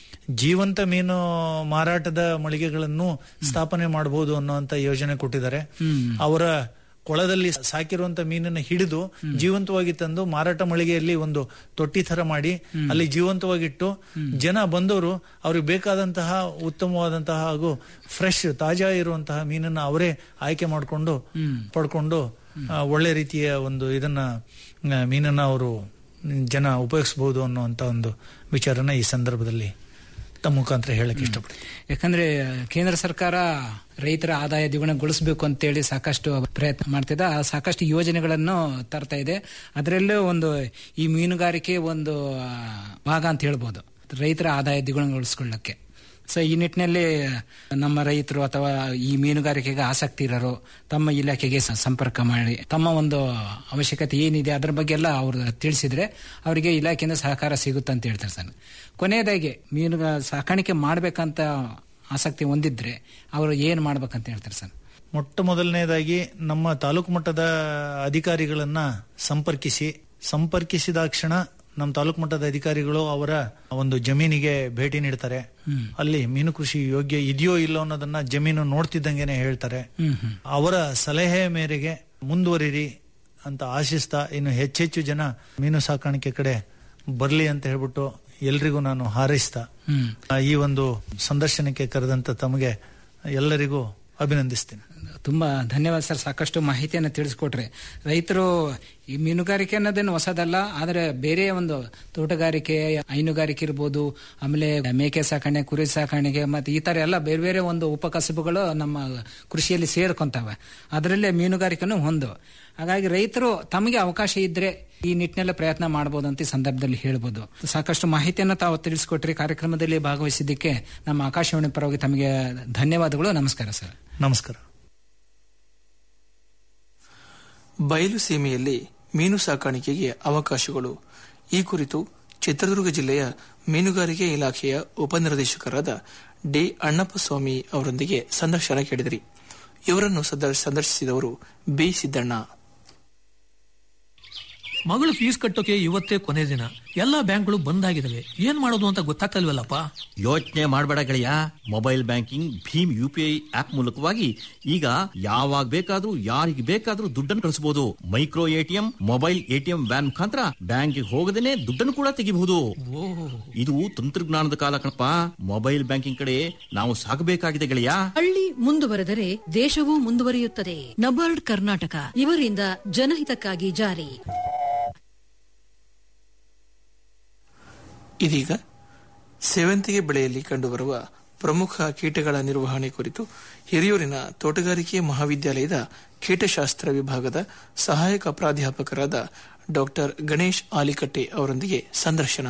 [SPEAKER 14] ಜೀವಂತ ಮೀನು ಮಾರಾಟದ ಮಳಿಗೆಗಳನ್ನು ಸ್ಥಾಪನೆ ಮಾಡಬಹುದು ಅನ್ನುವಂತ ಯೋಜನೆ ಕೊಟ್ಟಿದ್ದಾರೆ ಅವರ ಕೊಳದಲ್ಲಿ ಸಾಕಿರುವಂತ ಮೀನನ್ನ ಹಿಡಿದು ಜೀವಂತವಾಗಿ ತಂದು ಮಾರಾಟ ಮಳಿಗೆಯಲ್ಲಿ ಒಂದು ತೊಟ್ಟಿ ತರ ಮಾಡಿ ಅಲ್ಲಿ ಜೀವಂತವಾಗಿಟ್ಟು ಜನ ಬಂದವರು ಅವ್ರಿಗೆ ಬೇಕಾದಂತಹ ಉತ್ತಮವಾದಂತಹ ಹಾಗೂ ಫ್ರೆಶ್ ತಾಜಾ ಇರುವಂತಹ ಮೀನನ್ನ ಅವರೇ ಆಯ್ಕೆ ಮಾಡಿಕೊಂಡು ಪಡ್ಕೊಂಡು ಆ, ಒಳ್ಳೆ ರೀತಿಯ ಒಂದು ಇದನ್ನ ಆ, ಮೀನನ್ನ ಅವರು ಜನ ಉಪಯೋಗಿಸಬಹುದು ಅನ್ನುವಂತ ಒಂದು ವಿಚಾರನ ಈ ಸಂದರ್ಭದಲ್ಲಿ ತಮ್ಮ ಮುಖಾಂತರ ಹೇಳಕ್ ಇಷ್ಟಪಡ್ತೀನಿ
[SPEAKER 13] ಯಾಕಂದ್ರೆ ಕೇಂದ್ರ ಸರ್ಕಾರ ರೈತರ ಆದಾಯ ದ್ವಿಗುಣಗೊಳಿಸಬೇಕು ಅಂತೇಳಿ ಸಾಕಷ್ಟು ಪ್ರಯತ್ನ ಮಾಡ್ತಿದೆ ಆ ಸಾಕಷ್ಟು ಯೋಜನೆಗಳನ್ನು ತರ್ತಾ ಇದೆ ಅದರಲ್ಲೂ ಒಂದು ಈ ಮೀನುಗಾರಿಕೆ ಒಂದು ಆ, ಭಾಗ ಅಂತ ಹೇಳ್ಬೋದು ರೈತರ ಆದಾಯ ದ್ವಿಗುಣಗೊಳಿಸ್ಕೊಳ್ಳಕ್ಕೆ ಸೊ ಈ ನಿಟ್ಟಿನಲ್ಲಿ ನಮ್ಮ ರೈತರು ಅಥವಾ ಈ ಮೀನುಗಾರಿಕೆಗೆ ಆಸಕ್ತಿ ಇರೋರು ತಮ್ಮ ಇಲಾಖೆಗೆ ಸ- ಸಂಪರ್ಕ ಮಾಡಿ ತಮ್ಮ ಒಂದು ಅವಶ್ಯಕತೆ ಏನಿದೆ ಅದರ ಬಗ್ಗೆ ಎಲ್ಲ ಅವರು ತಿಳಿಸಿದ್ರೆ ಅವರಿಗೆ ಇಲಾಖೆಯಿಂದ ಸಹಕಾರ ಸಿಗುತ್ತೆ ಅಂತ ಹೇಳ್ತಾರೆ ಸರ್ ಕೊನೆಯದಾಗಿ ಮೀನು ಸಾಕಾಣಿಕೆ ಮಾಡ್ಬೇಕಂತ ಆಸಕ್ತಿ ಹೊಂದಿದ್ರೆ ಅವರು ಏನು ಮಾಡ್ಬೇಕಂತ ಹೇಳ್ತಾರೆ ಸರ್
[SPEAKER 14] ಮೊಟ್ಟ ಮೊದಲನೇದಾಗಿ ನಮ್ಮ ತಾಲೂಕು ಮಟ್ಟದ ಅಧಿಕಾರಿಗಳನ್ನ ಸಂಪರ್ಕಿಸಿ ಸಂಪರ್ಕಿಸಿದಾಕ್ಷಣ ನಮ್ಮ ತಾಲೂಕು ಮಟ್ಟದ ಅಧಿಕಾರಿಗಳು ಅವರ ಒಂದು ಜಮೀನಿಗೆ ಭೇಟಿ ನೀಡ್ತಾರೆ ಅಲ್ಲಿ ಮೀನು ಕೃಷಿ ಯೋಗ್ಯ ಇದೆಯೋ ಇಲ್ಲೋ ಅನ್ನೋದನ್ನ ಜಮೀನು ನೋಡ್ತಿದ್ದಂಗೆನೆ ಹೇಳ್ತಾರೆ ಅವರ ಸಲಹೆ ಮೇರೆಗೆ ಮುಂದುವರಿರಿ ಅಂತ ಆಶಿಸ್ತಾ ಇನ್ನು ಹೆಚ್ಚೆಚ್ಚು ಜನ ಮೀನು ಸಾಕಾಣಿಕೆ ಕಡೆ ಬರ್ಲಿ ಅಂತ ಹೇಳ್ಬಿಟ್ಟು ಎಲ್ರಿಗೂ ನಾನು ಹಾರೈಸ್ತಾ ಆ, ಈ ಒಂದು ಸಂದರ್ಶನಕ್ಕೆ ಕರೆದಂತ ತಮಗೆ ಎಲ್ಲರಿಗೂ ಅಭಿನಂದಿಸ್ತೀನಿ
[SPEAKER 13] ತುಂಬಾ ಧನ್ಯವಾದ ಸರ್ ಸಾಕಷ್ಟು ಮಾಹಿತಿಯನ್ನು ತಿಳಿಸ್ಕೊಟ್ರೆ ರೈತರು ಈ ಮೀನುಗಾರಿಕೆ ಅನ್ನೋದೇನು ಹೊಸದಲ್ಲ ಆದರೆ ಬೇರೆ ಒಂದು ತೋಟಗಾರಿಕೆ ಹೈನುಗಾರಿಕೆ ಇರ್ಬೋದು ಆಮೇಲೆ ಮೇಕೆ ಸಾಕಣೆ ಕುರಿ ಸಾಕಾಣಿಕೆ ಮತ್ತೆ ಈ ತರ ಎಲ್ಲ ಬೇರೆ ಬೇರೆ ಒಂದು ಉಪಕಸಬುಗಳು ನಮ್ಮ ಕೃಷಿಯಲ್ಲಿ ಸೇರ್ಕೊಂತವೆ ಅದರಲ್ಲೇ ಮೀನುಗಾರಿಕೆನೂ ಒಂದು ಹಾಗಾಗಿ ರೈತರು ತಮಗೆ ಅವಕಾಶ ಇದ್ರೆ ಈ ನಿಟ್ಟಿನಲ್ಲಿ ಪ್ರಯತ್ನ ಮಾಡಬಹುದು ಅಂತ ಈ ಸಂದರ್ಭದಲ್ಲಿ ಹೇಳ್ಬೋದು ಸಾಕಷ್ಟು ಮಾಹಿತಿಯನ್ನು ತಾವು ತಿಳಿಸ್ಕೊಟ್ರಿ ಕಾರ್ಯಕ್ರಮದಲ್ಲಿ ಭಾಗವಹಿಸಿದ್ದಕ್ಕೆ ನಮ್ಮ ಆಕಾಶವಾಣಿ ಪರವಾಗಿ ತಮಗೆ ಧನ್ಯವಾದಗಳು ನಮಸ್ಕಾರ ಸರ್
[SPEAKER 14] ನಮಸ್ಕಾರ
[SPEAKER 10] ಬಯಲು ಸೀಮೆಯಲ್ಲಿ ಮೀನು ಸಾಕಾಣಿಕೆಗೆ ಅವಕಾಶಗಳು ಈ ಕುರಿತು ಚಿತ್ರದುರ್ಗ ಜಿಲ್ಲೆಯ ಮೀನುಗಾರಿಕೆ ಇಲಾಖೆಯ ಉಪನಿರ್ದೇಶಕರಾದ ಡಿ ಅಣ್ಣಪ್ಪಸ್ವಾಮಿ ಅವರೊಂದಿಗೆ ಸಂದರ್ಶನ ಕೇಳಿದಿರಿ ಇವರನ್ನು ಸಂದರ್- ಸಂದರ್ಶಿಸಿದವರು ಬಿ ಸಿದ್ದಣ್ಣ
[SPEAKER 15] ಮಗಳು ಫೀಸ್ ಕಟ್ಟೋಕೆ ಇವತ್ತೇ ಕೊನೆ ದಿನ ಎಲ್ಲಾ ಬ್ಯಾಂಕ್ಗಳು ಬಂದ್ ಆಗಿದಾವೆ ಏನ್ ಮಾಡೋದು ಅಂತ ಗೊತ್ತಾಗ್ತಲ್ವಲ್ಲಪ್ಪ
[SPEAKER 16] ಯೋಚನೆ ಮಾಡಬೇಡ ಗೆಳೆಯ ಮೊಬೈಲ್ ಬ್ಯಾಂಕಿಂಗ್ ಭೀಮ್ ಯು ಪಿ ಐ ಆಪ್ ಮೂಲಕವಾಗಿ ಈಗ ಯಾವಾಗ ಬೇಕಾದ್ರೂ ಯಾರಿಗೆ ಬೇಕಾದ್ರೂ ದುಡ್ಡನ್ನು ಕಳಿಸಬಹುದು micro ATM mobile ATM van ಮುಖಾಂತರ ಬ್ಯಾಂಕಿಗೆ ಹೋಗದೇನೆ ದುಡ್ಡನ್ನು ಕೂಡ ತೆಗಿಬಹುದು ಇದು ತಂತ್ರಜ್ಞಾನದ ಕಾಲ ಕಣಪ್ಪ ಮೊಬೈಲ್ ಬ್ಯಾಂಕಿಂಗ್ ಕಡೆ ನಾವು ಸಾಗಬೇಕಾಗಿದೆ ಗೆಳೆಯ
[SPEAKER 17] ಹಳ್ಳಿ ಮುಂದುವರೆದರೆ ದೇಶವೂ ಮುಂದುವರಿಯುತ್ತದೆ ನಬಾರ್ಡ್ ಕರ್ನಾಟಕ ಇವರಿಂದ ಜನಹಿತಕ್ಕಾಗಿ ಜಾರಿ
[SPEAKER 10] ಇದೀಗ ಸೇವಂತಿಗೆ ಬೆಳೆಯಲ್ಲಿ ಕಂಡುಬರುವ ಪ್ರಮುಖ ಕೀಟಗಳ ನಿರ್ವಹಣೆ ಕುರಿತು ಹಿರಿಯೂರಿನ ತೋಟಗಾರಿಕೆ ಮಹಾವಿದ್ಯಾಲಯದ ಕೀಟಶಾಸ್ತ್ರ ವಿಭಾಗದ ಸಹಾಯಕ ಪ್ರಾಧ್ಯಾಪಕರಾದ ಡಾಕ್ಟರ್ ಗಣೇಶ್ ಆಲಿಕಟ್ಟೆ ಅವರೊಂದಿಗೆ ಸಂದರ್ಶನ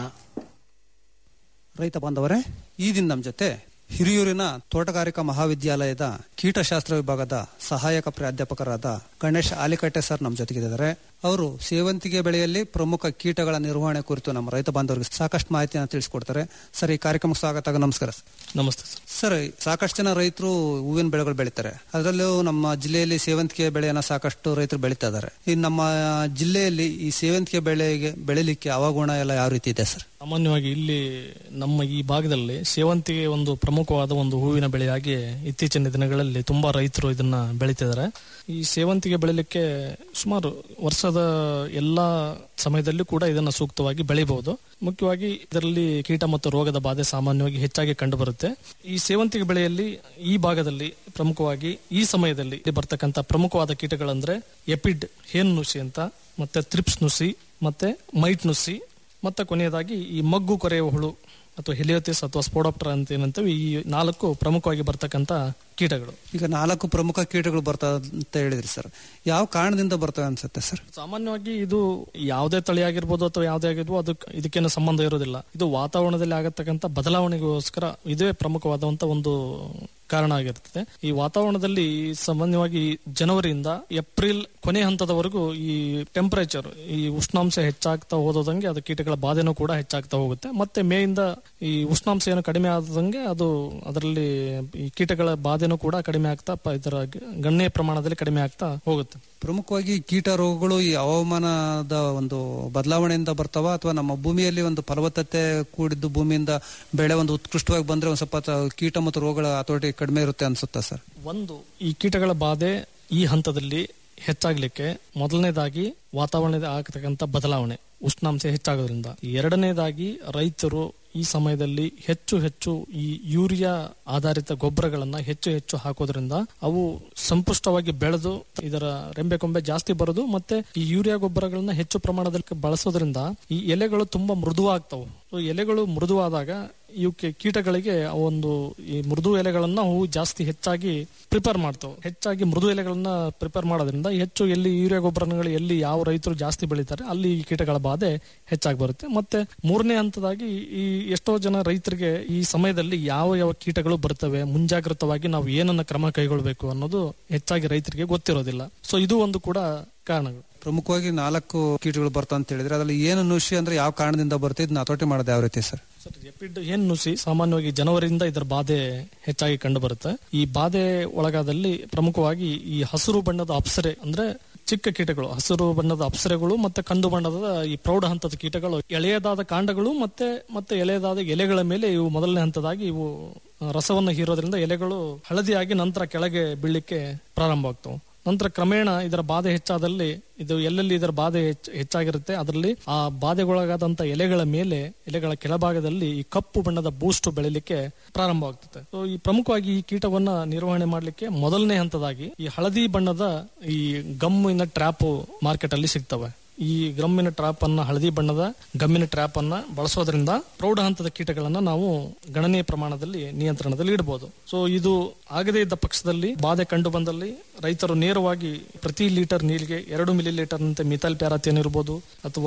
[SPEAKER 18] ರೈತ ಬಾಂಧವರೇ ಈ ದಿನ ನಮ್ಮ ಜೊತೆ ಹಿರಿಯೂರಿನ ತೋಟಗಾರಿಕಾ ಮಹಾವಿದ್ಯಾಲಯದ ಕೀಟಶಾಸ್ತ್ರ ವಿಭಾಗದ ಸಹಾಯಕ ಪ್ರಾಧ್ಯಾಪಕರಾದ ಗಣೇಶ್ ಆಲಿಕಟ್ಟೆ ಸರ್ ನಮ್ಮ ಜೊತೆಗಿದ್ದಾರೆ ಅವರು ಸೇವಂತಿಗೆ ಬೆಳೆಯಲ್ಲಿ ಪ್ರಮುಖ ಕೀಟಗಳ ನಿರ್ವಹಣೆ ಕುರಿತು ನಮ್ಮ ರೈತ ಬಾಂಧವರಿಗೆ ಸಾಕಷ್ಟು ಮಾಹಿತಿಯನ್ನು ತಿಳಿಸ್ಕೊಡ್ತಾರೆ ಸರ್ ಈ ಕಾರ್ಯಕ್ರಮಕ್ಕೆ ಸ್ವಾಗತ ನಮಸ್ಕಾರ ಸರ್
[SPEAKER 19] ನಮಸ್ತೆ
[SPEAKER 18] ಸರ್ ಸಾಕಷ್ಟು ಜನ ರೈತರು ಹೂವಿನ ಬೆಳೆಗಳು ಬೆಳೀತಾರೆ ಅದರಲ್ಲೂ ನಮ್ಮ ಜಿಲ್ಲೆಯಲ್ಲಿ ಸೇವಂತಿಗೆ ಬೆಳೆಯನ್ನ ಸಾಕಷ್ಟು ರೈತರು ಬೆಳೀತಾ ಇದ್ದಾರೆ ಈ ನಮ್ಮ ಜಿಲ್ಲೆಯಲ್ಲಿ ಈ ಸೇವಂತಿಗೆ ಬೆಳೆಗೆ ಬೆಳಿಲಿಕ್ಕೆ ಹವಾಗುಣ ಎಲ್ಲ ಯಾವ ರೀತಿ ಇದೆ ಸರ್
[SPEAKER 19] ಸಾಮಾನ್ಯವಾಗಿ ಇಲ್ಲಿ ನಮ್ಮ ಈ ಭಾಗದಲ್ಲಿ ಸೇವಂತಿಗೆ ಒಂದು ಪ್ರಮುಖವಾದ ಒಂದು ಹೂವಿನ ಬೆಳೆಯಾಗಿ ಇತ್ತೀಚಿನ ದಿನಗಳಲ್ಲಿ ತುಂಬಾ ರೈತರು ಇದನ್ನ ಬೆಳೀತಿದ್ದಾರೆ ಈ ಸೇವಂತಿಗೆ ಬೆಳಿಲಿಕ್ಕೆ ಸುಮಾರು ವರ್ಷದ ಎಲ್ಲಾ ಸಮಯದಲ್ಲೂ ಕೂಡ ಇದನ್ನ ಸೂಕ್ತವಾಗಿ ಬೆಳಿಬಹುದು ಮುಖ್ಯವಾಗಿ ಇದರಲ್ಲಿ ಕೀಟ ಮತ್ತು ರೋಗದ ಬಾಧೆ ಸಾಮಾನ್ಯವಾಗಿ ಹೆಚ್ಚಾಗಿ ಕಂಡುಬರುತ್ತೆ ಈ ಸೇವಂತಿಗೆ ಬೆಳೆಯಲ್ಲಿ ಈ ಭಾಗದಲ್ಲಿ ಪ್ರಮುಖವಾಗಿ ಈ ಸಮಯದಲ್ಲಿ ಬರ್ತಕ್ಕಂಥ ಪ್ರಮುಖವಾದ ಕೀಟಗಳಂದ್ರೆ ಎಪಿಡ್ ಹೇನ್ ನುಸಿ ಅಂತ ಮತ್ತೆ ತ್ರಿಪ್ಸ್ ನುಸಿ ಮತ್ತೆ ಮೈಟ್ ನುಸಿ ಮತ್ತೆ ಕೊನೆಯದಾಗಿ ಈ ಮಗ್ಗು ಕೊರೆಯುವ ಹುಳು ಅಥವಾ ಹೆಲಿಯೋತಿಸ್ ಅಥವಾ ಸ್ಪೋಡಾಪ್ಟರ್ ಅಂತ ಏನಂತೇವೆ ಈ ನಾಲ್ಕು ಪ್ರಮುಖವಾಗಿ ಬರ್ತಕ್ಕಂಥ ಕೀಟಗಳು
[SPEAKER 18] ಈಗ ನಾಲ್ಕು ಪ್ರಮುಖ ಕೀಟಗಳು ಬರ್ತವೆ ಅಂತ ಹೇಳಿದ್ರಿ ಸರ್ ಯಾವ ಕಾರಣದಿಂದ ಬರ್ತವೆ ಅನ್ಸುತ್ತೆ ಸರ್
[SPEAKER 19] ಸಾಮಾನ್ಯವಾಗಿ ಇದು ಯಾವುದೇ ತಳಿ ಆಗಿರ್ಬೋದು ಅಥವಾ ಯಾವುದೇ ಆಗಿರ್ಬೋದು ಅದಕ್ಕೆ ಇದಕ್ಕೇನು ಸಂಬಂಧ ಇರೋದಿಲ್ಲ ಇದು ವಾತಾವರಣದಲ್ಲಿ ಆಗತಕ್ಕಂಥ ಬದಲಾವಣೆಗೋಸ್ಕರ ಇದೇ ಪ್ರಮುಖವಾದಂತ ಒಂದು ಕಾರಣ ಆಗಿರ್ತದೆ ಈ ವಾತಾವರಣದಲ್ಲಿ ಸಾಮಾನ್ಯವಾಗಿ ಜನವರಿಯಿಂದ ಏಪ್ರಿಲ್ ಕೊನೆ ಹಂತದವರೆಗೂ ಈ ಟೆಂಪರೇಚರ್ ಈ ಉಷ್ಣಾಂಶ ಹೆಚ್ಚಾಗ್ತಾ ಹೋದಂಗೆ ಅದು ಕೀಟಗಳ ಬಾಧೆನೂ ಕೂಡ ಹೆಚ್ಚಾಗ್ತಾ ಹೋಗುತ್ತೆ ಮತ್ತೆ ಮೇಯಿಂದ ಈ ಉಷ್ಣಾಂಶ ಏನು ಕಡಿಮೆ ಆದಂಗೆ ಅದು ಅದರಲ್ಲಿ ಈ ಕೀಟಗಳ ಬಾಧೆನೂ ಕೂಡ ಕಡಿಮೆ ಆಗ್ತಾ ಪ- ಇದರ ಗಣ್ಯ ಪ್ರಮಾಣದಲ್ಲಿ ಕಡಿಮೆ ಆಗ್ತಾ ಹೋಗುತ್ತೆ
[SPEAKER 18] ಪ್ರಮುಖವಾಗಿ ಕೀಟ ರೋಗಗಳು ಈ ಹವಾಮಾನದ ಒಂದು ಬದಲಾವಣೆಯಿಂದ ಬರ್ತಾವ ಅಥವಾ ನಮ್ಮ ಭೂಮಿಯಲ್ಲಿ ಒಂದು ಫಲವತ್ತತೆ ಕೂಡಿದ್ದು ಭೂಮಿಯಿಂದ ಬೆಳೆ ಒಂದು ಉತ್ಕೃಷ್ಟವಾಗಿ ಬಂದ್ರೆ ಒಂದು ಸ್ವಲ್ಪ ತ- ಕೀಟ ಮತ್ತು ರೋಗಗಳ ಹತೋಟಿ ಕಡಿಮೆ ಇರುತ್ತೆ ಅನ್ಸುತ್ತಾ ಸರ್
[SPEAKER 19] ಒಂದು ಈ ಕೀಟಗಳ ಬಾಧೆ ಈ ಹಂತದಲ್ಲಿ ಹೆಚ್ಚಾಗ್ಲಿಕ್ಕೆ ಮೊದಲನೇದಾಗಿ ವಾತಾವರಣದ ಆಗತಕ್ಕಂಥ ಬದಲಾವಣೆ ಉಷ್ಣಾಂಶ ಹೆಚ್ಚಾಗೋದ್ರಿಂದ ಎರಡನೇದಾಗಿ ರೈತರು ಈ ಸಮಯದಲ್ಲಿ ಹೆಚ್ಚು ಹೆಚ್ಚು ಈ ಯೂರಿಯಾ ಆಧಾರಿತ ಗೊಬ್ಬರಗಳನ್ನ ಹೆಚ್ಚು ಹೆಚ್ಚು ಹಾಕೋದ್ರಿಂದ ಅವು ಸಂಪುಷ್ಟವಾಗಿ ಬೆಳೆದು ಇದರ ರೆಂಬೆ ಕೊಂಬೆ ಜಾಸ್ತಿ ಬರೋದು ಮತ್ತೆ ಈ ಯೂರಿಯಾ ಗೊಬ್ಬರಗಳನ್ನ ಹೆಚ್ಚು ಪ್ರಮಾಣದಲ್ಲಿ ಬಳಸೋದ್ರಿಂದ ಈ ಎಲೆಗಳು ತುಂಬಾ ಮೃದುವಾಗ್ತವು ಸೊ ಎಲೆಗಳು ಮೃದುವಾದಾಗ ಇವಕ್ಕೆ ಕೀಟಗಳಿಗೆ ಆ ಒಂದು ಈ ಮೃದು ಎಲೆಗಳನ್ನ ಅವು ಜಾಸ್ತಿ ಹೆಚ್ಚಾಗಿ ಪ್ರಿಪೇರ್ ಮಾಡ್ತವೆ ಹೆಚ್ಚಾಗಿ ಮೃದು ಎಲೆಗಳನ್ನ ಪ್ರಿಪೇರ್ ಮಾಡೋದ್ರಿಂದ ಹೆಚ್ಚು ಎಲ್ಲಿ ಯೂರಿಯಾ ಗೊಬ್ಬರಗಳು ಎಲ್ಲಿ ಯಾವ ರೈತರು ಜಾಸ್ತಿ ಬೆಳೀತಾರೆ ಅಲ್ಲಿ ಈ ಕೀಟಗಳ ಬಾಧೆ ಹೆಚ್ಚಾಗಿ ಬರುತ್ತೆ ಮತ್ತೆ ಮೂರನೇ ಹಂತದಾಗಿ ಈ ಎಷ್ಟೋ ಜನ ರೈತರಿಗೆ ಈ ಸಮಯದಲ್ಲಿ ಯಾವ ಯಾವ ಕೀಟಗಳು ಬರ್ತವೆ ಮುಂಜಾಗ್ರತವಾಗಿ ನಾವು ಏನನ್ನ ಕ್ರಮ ಕೈಗೊಳ್ಳಬೇಕು ಅನ್ನೋದು ಹೆಚ್ಚಾಗಿ ರೈತರಿಗೆ ಗೊತ್ತಿರೋದಿಲ್ಲ ಸೊ ಇದು ಒಂದು ಕೂಡ ಕಾರಣಗಳು
[SPEAKER 18] ಪ್ರಮುಖವಾಗಿ ನಾಲ್ಕು ಕೀಟಗಳು ಬರ್ತಾವ ಅಂತ ಹೇಳಿದ್ರೆ ಅದ್ರಲ್ಲಿ ಏನು ನುಷಿ ಅಂದ್ರೆ ಯಾವ ಕಾರಣದಿಂದ ಬರುತ್ತೆ ಇದನ್ನ ಹತೋಟಿ ಮಾಡೋದು ಯಾವ ರೀತಿ ಸರ್
[SPEAKER 19] ಎಪಿಡ್ ಏನ್ ನುಸಿ ಸಾಮಾನ್ಯವಾಗಿ ಜನವರಿಯಿಂದ ಇದರ ಬಾಧೆ ಹೆಚ್ಚಾಗಿ ಕಂಡು ಬರುತ್ತೆ ಈ ಬಾಧೆ ಒಳಗಾದಲ್ಲಿ ಪ್ರಮುಖವಾಗಿ ಈ ಹಸಿರು ಬಣ್ಣದ ಅಪ್ಸರೆ ಅಂದ್ರೆ ಚಿಕ್ಕ ಕೀಟಗಳು ಹಸಿರು ಬಣ್ಣದ ಅಪ್ಸರೆಗಳು ಮತ್ತೆ ಕಂದು ಬಣ್ಣದ ಈ ಪ್ರೌಢ ಹಂತದ ಕೀಟಗಳು ಎಳೆಯದಾದ ಕಾಂಡಗಳು ಮತ್ತೆ ಮತ್ತೆ ಎಳೆಯದಾದ ಎಲೆಗಳ ಮೇಲೆ ಇವು ಮೊದಲನೇ ಹಂತದಾಗಿ ಇವು ಆ, ರಸವನ್ನು ಹೀರೋದ್ರಿಂದ ಎಲೆಗಳು ಹಳದಿಯಾಗಿ ನಂತರ ಕೆಳಗೆ ಬೀಳಲಿಕ್ಕೆ ಪ್ರಾರಂಭವಾಗ್ತವೆ ನಂತರ ಕ್ರಮೇಣ ಇದರ ಬಾಧೆ ಹೆಚ್ಚಾದಲ್ಲಿ ಇದು ಎಲ್ಲೆಲ್ಲಿ ಇದರ ಬಾಧೆ ಹೆಚ್ಚ್- ಹೆಚ್ಚಾಗಿರುತ್ತೆ ಅದರಲ್ಲಿ ಆ ಬಾಧೆಗೊಳಗಾದಂತ ಎಲೆಗಳ ಮೇಲೆ ಎಲೆಗಳ ಕೆಳಭಾಗದಲ್ಲಿ ಈ ಕಪ್ಪು ಬಣ್ಣದ ಬೂಸ್ಟ್ ಬೆಳಿಲಿಕ್ಕೆ ಪ್ರಾರಂಭವಾಗ್ತದೆ ಸೊ ಈ ಪ್ರಮುಖವಾಗಿ ಈ ಕೀಟವನ್ನ ನಿರ್ವಹಣೆ ಮಾಡಲಿಕ್ಕೆ ಮೊದಲನೇ ಹಂತದಾಗಿ ಈ ಹಳದಿ ಬಣ್ಣದ ಈ ಗಮ್ಮಿನ ಟ್ರ್ಯಾಪ್ ಮಾರ್ಕೆಟ್ ಅಲ್ಲಿ ಸಿಗ್ತವೆ ಈ ಗಮ್ಮಿನ ಟ್ರ್ಯಾಪ್ ಅನ್ನ ಹಳದಿ ಬಣ್ಣದ ಗಮ್ಮಿನ ಟ್ರ್ಯಾಪ್ ಅನ್ನ ಬಳಸೋದ್ರಿಂದ ಪ್ರೌಢ ಹಂತದ ಕೀಟಗಳನ್ನ ನಾವು ಗಣನೀಯ ಪ್ರಮಾಣದಲ್ಲಿ ನಿಯಂತ್ರಣದಲ್ಲಿ ಇಡಬಹುದು ಸೊ ಇದು ಆಗದೇ ಇದ್ದ ಪಕ್ಷದಲ್ಲಿ ಬಾಧೆ ಕಂಡು ಬಂದಲ್ಲಿ ರೈತರು ನೇರವಾಗಿ ಪ್ರತಿ ಲೀಟರ್ ನೀರಿಗೆ ಎರಡು ಮಿಲಿ ಲೀಟರ್ ನಂತೆ ಮಿಥೈಲ್ ಪ್ಯಾರಾಥಿಯನ್ ಇರಬಹುದು ಅಥವಾ